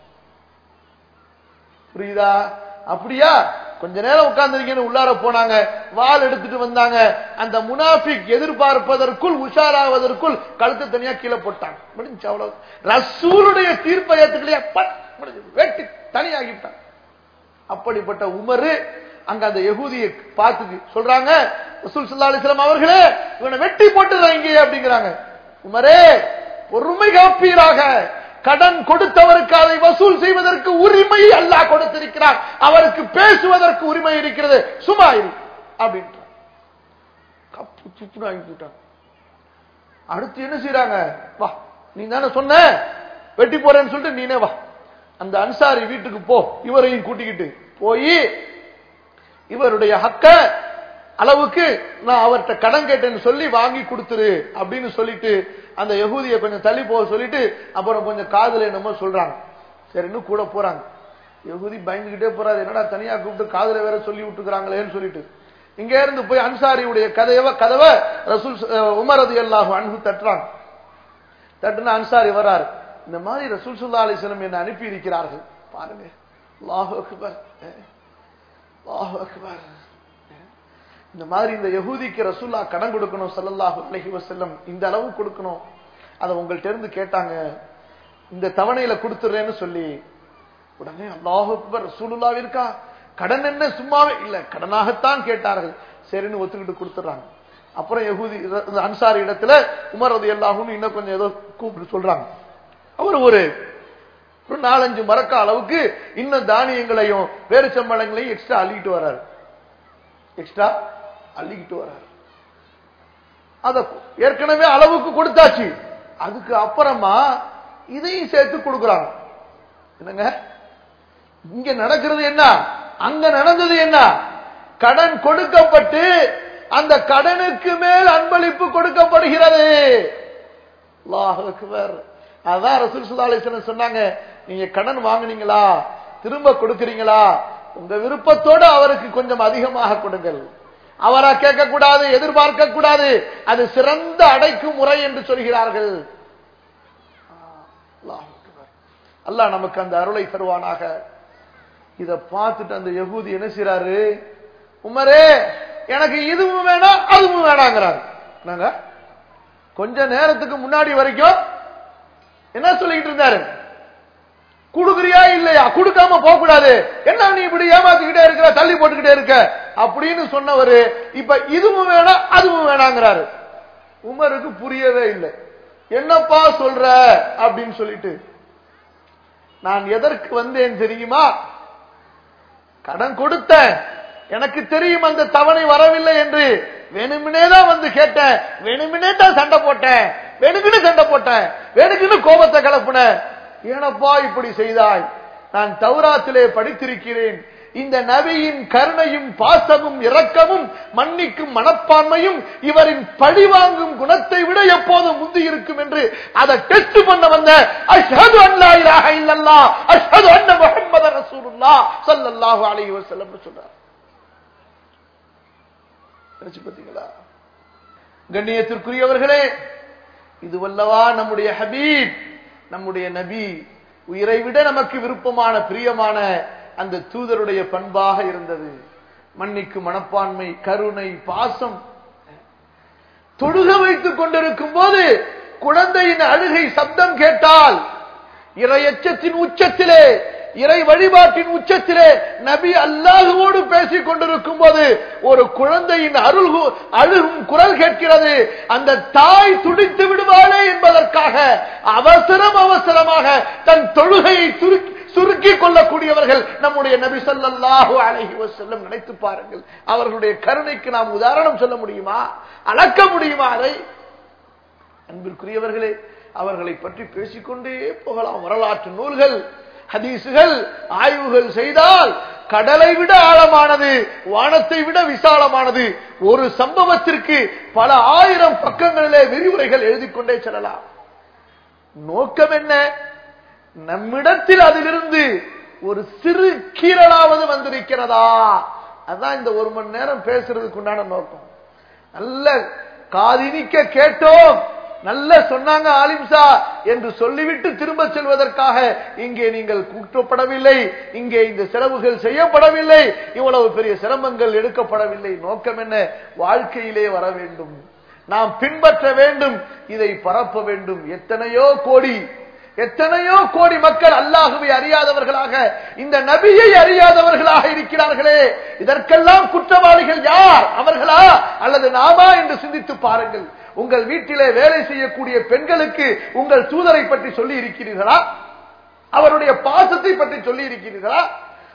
புரியுதா அப்படியா கொஞ்ச நேரம் உட்கார்ந்துருக்கீங்கன்னு உள்ளார போனாங்க வாள் எடுத்துட்டு வந்தாங்க அந்த முனாஃபிக் எதிர்பார்ப்பதற்குள் உஷாராவதற்குள் கழுத்தை தனியா கீழே போட்டாங்க முடிஞ்சு அவ்வளவு ரசூலுடைய தீர்ப்பை ஏத்துக்கலையா பட் முடிஞ்சது வெட்டி தனியாகிட்டான் அப்படிப்பட்ட உமரு அங்க அந்த யகூதியை பார்த்து சொல்றாங்க ரசூல் ஸல்லல்லாஹு அலைஹி வஸல்லம் அவர்களே இவனை வெட்டி போட்டுறாங்க அப்படிங்கிறாங்க உமரே பொறுமை காப்பீராக கடன் கொடுத்தவருக்கு அதை வசூல் செய்வதற்கு உரிமை அல்லாஹ் கொடுத்திருக்கிறார் அவருக்கு பேசுவதற்கு உரிமை இருக்கிறது சும்மா இரு அப்படின்றார் கப்பு துப்புன்னு வாங்கி போட்டான் அடுத்து என்ன செய்யறாங்க வா நீ தானே சொன்ன வெட்டி போறேன்னு சொல்லிட்டு நீனே வா அந்த அன்சாரி வீட்டுக்கு போ இவரையும் கூட்டிக்கிட்டு போய் இவருடைய ஹக்க அளவுக்கு நான் அவர்கிட்ட கடன் கேட்டேன்னு சொல்லி வாங்கி கொடுத்துரு அப்படின்னு சொல்லிட்டு அந்த யகூதியை கொஞ்சம் தள்ளி போக சொல்லிட்டு அப்புறம் கொஞ்சம் காதுல என்னமோ சொல்றாங்க சரின்னு கூட போறாங்க யகுதி பயந்துகிட்டே போறாரு என்னடா தனியா கூப்பிட்டு காதுல வேற சொல்லி விட்டுக்கிறாங்களேன்னு சொல்லிட்டு இங்க இருந்து போய் அன்சாரியுடைய கதையவ கதவை ரசூல் உமரது அல்லாஹு அன்பு தட்டுறாங்க தட்டுனா அன்சாரி வராரு இந்த மாதிரி ரசூல் சுல்லா அலிஸ்லம் என்ன அனுப்பி இருக்கிறார்கள் பாருங்க அல்லாஹு அக்பர் அல்லாஹு அக்பர் இந்த மாதிரி இந்த யகூதிக்கு ரசூல்லா கடன் கொடுக்கணும் சல்லல்லாஹு அலைஹி வஸல்லம் இந்த அளவு கொடுக்கணும் அதை உங்கள்ட்ட இருந்து கேட்டாங்க இந்த தவணையில கொடுத்துறேன்னு சொல்லி உடனே அல்லாஹு அக்பர் ரசூலுல்லாவிற்கா கடன் என்ன சும்மாவே இல்ல கடனாகத்தான் கேட்டார்கள் சரின்னு ஒத்துக்கிட்டு கொடுத்துறாங்க அப்புறம் யகூதி அன்சாரி இடத்துல உமர் ரதி அல்லாஹுன்னு இன்னும் கொஞ்சம் ஏதோ கூப்பிட்டு சொல்றாங்க அவர் ஒரு ஒரு நாலஞ்சு மரக்க அளவுக்கு இன்னும் தானியங்களையும் பேரிச்சம்பழங்களையும் எக்ஸ்ட்ரா அள்ளிக்கிட்டு வர்றாரு எக்ஸ்ட்ரா அள்ளிக்கிட்டு வர்றாரு அத ஏற்கனவே அளவுக்கு கொடுத்தாச்சு அதுக்கு அப்புறமா இதையும் சேர்த்து கொடுக்குறாங்க என்னங்க இங்க நடக்கிறது என்ன அங்க நடந்தது என்ன கடன் கொடுக்கப்பட்டு அந்த கடனுக்கு மேல் அன்பளிப்பு கொடுக்கப்படுகிறது அதான் ரசூல் சுல்லாலேசன் சொன்னாங்க நீங்க கடன் வாங்குனீங்களா திரும்ப கொடுக்கிறீங்களா உங்க விருப்பத்தோடு அவருக்கு கொஞ்சம் அதிகமாக கொடுங்கள் அவரா கேட்க கூடாது எதிர்பார்க்க கூடாது அது சிறந்த அடைக்கும் முறை என்று சொல்கிறார்கள் அல்லாஹ் நமக்கு அந்த அருளை தருவானாக இத பார்த்துட்டு அந்த யகூதி என்ன செய்யறாரு உமரே எனக்கு இதுவும் வேணாம் அதுவும் வேணாங்கிறாரு நாங்க கொஞ்ச நேரத்துக்கு முன்னாடி வரைக்கும் என்ன சொல்லிக்கிட்டு இருந்தாரு குடுக்குறியா இல்லையா குடுக்காம போக கூடாது என்ன நீ இப்படி ஏமாத்திக்கிட்டே இருக்கிற தள்ளி போட்டுக்கிட்டே இருக்க அப்படின்னு சொன்னவரு இப்ப இதுவும் வேணாம் அதுவும் வேணாங்கிறாரு உமருக்கு புரியவே இல்லை என்னப்பா சொல்ற அப்படின்னு சொல்லிட்டு நான் எதற்கு வந்தேன் தெரியுமா கடன் கொடுத்தேன் எனக்கு தெரியும் அந்த தவணை வரவில்லை என்று வேணுமினே தான் வந்து கேட்டேன் வேணுமினே தான் சண்டை போட்டேன் வேணுக்குன்னு சண்டை போட்டேன் வேணுக்குன்னு கோபத்தை கலப்புன ஏனப்பா இப்படி செய்தாய் நான் தௌராத்திலே படித்திருக்கிறேன் இந்த நபியின் கருணையும் பாசமும் இரக்கமும் மன்னிக்கும் மனப்பான்மையும் இவரின் பழிவாங்கும் குணத்தை விட எப்போதும் முந்தி இருக்கும் என்று அதை டெஸ்ட் பண்ண வந்த அஷ்ஹது அன்லா இலாஹ இல்லல்லாஹ் அஷ்ஹது அன்ன முஹம்மத ரசூலுல்லாஹ் ஸல்லல்லாஹு அலைஹி வஸல்லம் சொல்றார் நினைச்சு பார்த்தீங்களா கண்ணியத்திற்குரியவர்களே இதுவல்லவா நம்முடைய ஹபீப் நம்முடைய நபி உயிரை விட நமக்கு விருப்பமான பிரியமான அந்த தூதருடைய பண்பாக இருந்தது மன்னிக்கு மனப்பான்மை கருணை பாசம் தொழுக வைத்துக் கொண்டிருக்கும் போது குழந்தையின் அழுகை சப்தம் கேட்டால் இறையச்சத்தின் உச்சத்திலே இறை வழிபாட்டின் உச்சத்திலே நபி அல்லாஹுவோடு பேசிக் கொண்டிருக்கும் போது ஒரு குழந்தையின் அருள் அழுகும் குரல் கேட்கிறது அந்த தாய் துடித்து விடுவாளே என்பதற்காக அவசரம் அவசரமாக தன் தொழுகையை சுருக்கி சுருக்கிக் கொள்ளக்கூடியவர்கள் நம்முடைய நபி சல்லாஹு அலஹி வசல்லம் நினைத்து பாருங்கள் அவர்களுடைய கருணைக்கு நாம் உதாரணம் சொல்ல முடியுமா அளக்க முடியுமா அதை அன்பிற்குரியவர்களே அவர்களை பற்றி பேசிக்கொண்டே போகலாம் வரலாற்று நூல்கள் ஹதீசுகள் ஆய்வுகள் செய்தால் கடலை விட ஆழமானது வானத்தை விட விசாலமானது ஒரு சம்பவத்திற்கு பல ஆயிரம் பக்கங்களிலே விரிவுரைகள் எழுதி கொண்டே செல்லலாம் நோக்கம் என்ன நம்மிடத்தில் அதிலிருந்து ஒரு சிறு கீரலாவது வந்திருக்கிறதா அதான் இந்த ஒரு மணி நேரம் பேசுறதுக்கு உண்டான நோக்கம் நல்ல காதினிக்க கேட்டோம் நல்ல சொன்னாங்க ஆலிம்சா என்று சொல்லிவிட்டு திரும்ப செல்வதற்காக இங்கே நீங்கள் கூட்டப்படவில்லை இங்கே இந்த செலவுகள் செய்யப்படவில்லை இவ்வளவு பெரிய சிரமங்கள் எடுக்கப்படவில்லை நோக்கம் என்ன வாழ்க்கையிலே வர வேண்டும் நாம் பின்பற்ற வேண்டும் இதை பரப்ப வேண்டும் எத்தனையோ கோடி எத்தனையோ கோடி மக்கள் அல்லாஹுவை அறியாதவர்களாக இந்த நபியை அறியாதவர்களாக இருக்கிறார்களே இதற்கெல்லாம் குற்றவாளிகள் யார் அவர்களா அல்லது நாமா என்று சிந்தித்து பாருங்கள் உங்கள் வீட்டிலே வேலை செய்யக்கூடிய பெண்களுக்கு உங்கள் தூதரை பற்றி சொல்லி இருக்கிறீர்களா அவருடைய பாசத்தை பற்றி சொல்லி இருக்கிறீர்களா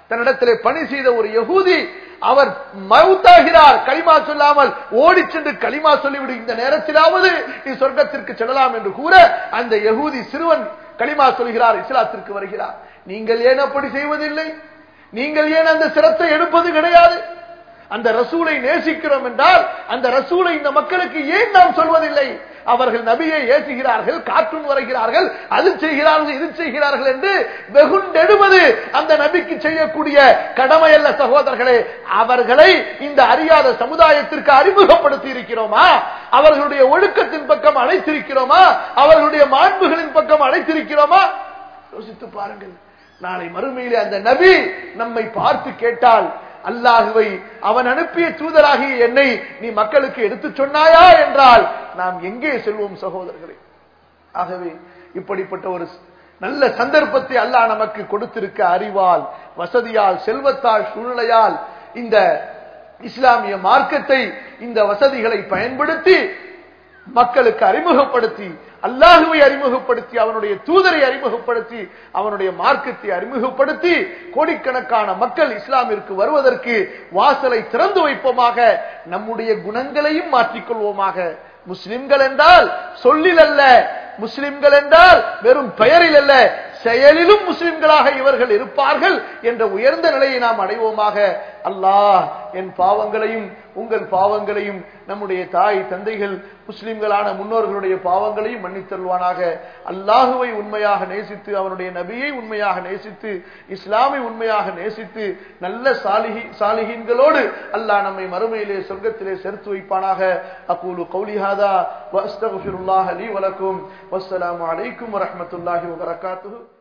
தன்னிடத்திலே பணி செய்த ஒரு யகூதி அவர் மவுத்தாகிறார் களிமா சொல்லாமல் ஓடி சென்று களிமா சொல்லிவிடு இந்த நேரத்திலாவது நீ சொர்க்கத்திற்கு செல்லலாம் என்று கூற அந்த யகூதி சிறுவன் களிமா சொல்கிறார் இஸ்லாத்திற்கு வருகிறார் நீங்கள் ஏன் அப்படி செய்வதில்லை நீங்கள் ஏன் அந்த சிரத்தை எடுப்பது கிடையாது அந்த ரசூலை நேசிக்கிறோம் என்றால் அந்த ரசூலை இந்த மக்களுக்கு ஏன் நாம் சொல்வதில்லை அவர்கள் நபியை ஏற்றுகிறார்கள் காற்றும் வரைகிறார்கள் அது செய்கிறார்கள் இது செய்கிறார்கள் என்று வெகுண்டெடுவது அந்த நபிக்கு செய்யக்கூடிய கடமை அல்ல சகோதரர்களே அவர்களை இந்த அறியாத சமுதாயத்திற்கு அறிமுகப்படுத்தி இருக்கிறோமா அவர்களுடைய ஒழுக்கத்தின் பக்கம் அழைத்திருக்கிறோமா அவர்களுடைய மாண்புகளின் பக்கம் அழைத்திருக்கிறோமா யோசித்து பாருங்கள் நாளை மறுமையிலே அந்த நபி நம்மை பார்த்து கேட்டால் அல்லாஹுவை அவன் அனுப்பிய தூதராகிய என்னை நீ மக்களுக்கு எடுத்து சொன்னாயா என்றால் நாம் எங்கே செல்வோம் சகோதரர்களே ஆகவே இப்படிப்பட்ட ஒரு நல்ல சந்தர்ப்பத்தை அல்லாஹ் நமக்கு கொடுத்திருக்க அறிவால் வசதியால் செல்வத்தால் சூழ்நிலையால் இந்த இஸ்லாமிய மார்க்கத்தை இந்த வசதிகளை பயன்படுத்தி மக்களுக்கு அறிமுகப்படுத்தி அல்லாஹுவை அறிமுகப்படுத்தி அவனுடைய தூதரை அறிமுகப்படுத்தி அவனுடைய மார்க்கத்தை அறிமுகப்படுத்தி கோடிக்கணக்கான மக்கள் இஸ்லாமிற்கு வருவதற்கு வாசலை திறந்து வைப்போமாக நம்முடைய குணங்களையும் மாற்றிக்கொள்வோமாக முஸ்லிம்கள் என்றால் சொல்லில் அல்ல முஸ்லிம்கள் என்றால் வெறும் பெயரில் அல்ல செயலிலும் முஸ்லிம்களாக இவர்கள் இருப்பார்கள் என்ற உயர்ந்த நிலையை நாம் அடைவோமாக அல்லாஹ் என் பாவங்களையும் உங்கள் பாவங்களையும் நம்முடைய தாய் தந்தைகள் முஸ்லிம்களான முன்னோர்களுடைய பாவங்களையும் மன்னித்தருவானாக அல்லாஹுவை உண்மையாக நேசித்து அவனுடைய நபியை உண்மையாக நேசித்து இஸ்லாமை உண்மையாக நேசித்து நல்ல சாலிகி சாலிகின்களோடு அல்லாஹ் நம்மை மறுமையிலே சொர்க்கத்திலே சேர்த்து வைப்பானாக அக்கூலு கௌலிஹாதா வஸ்தகுல்லாஹ் அலி வலக்கும் வஸ்ஸலாமு அலைக்கும் வரஹ்மத்துல்லாஹி வபரகாத்துஹு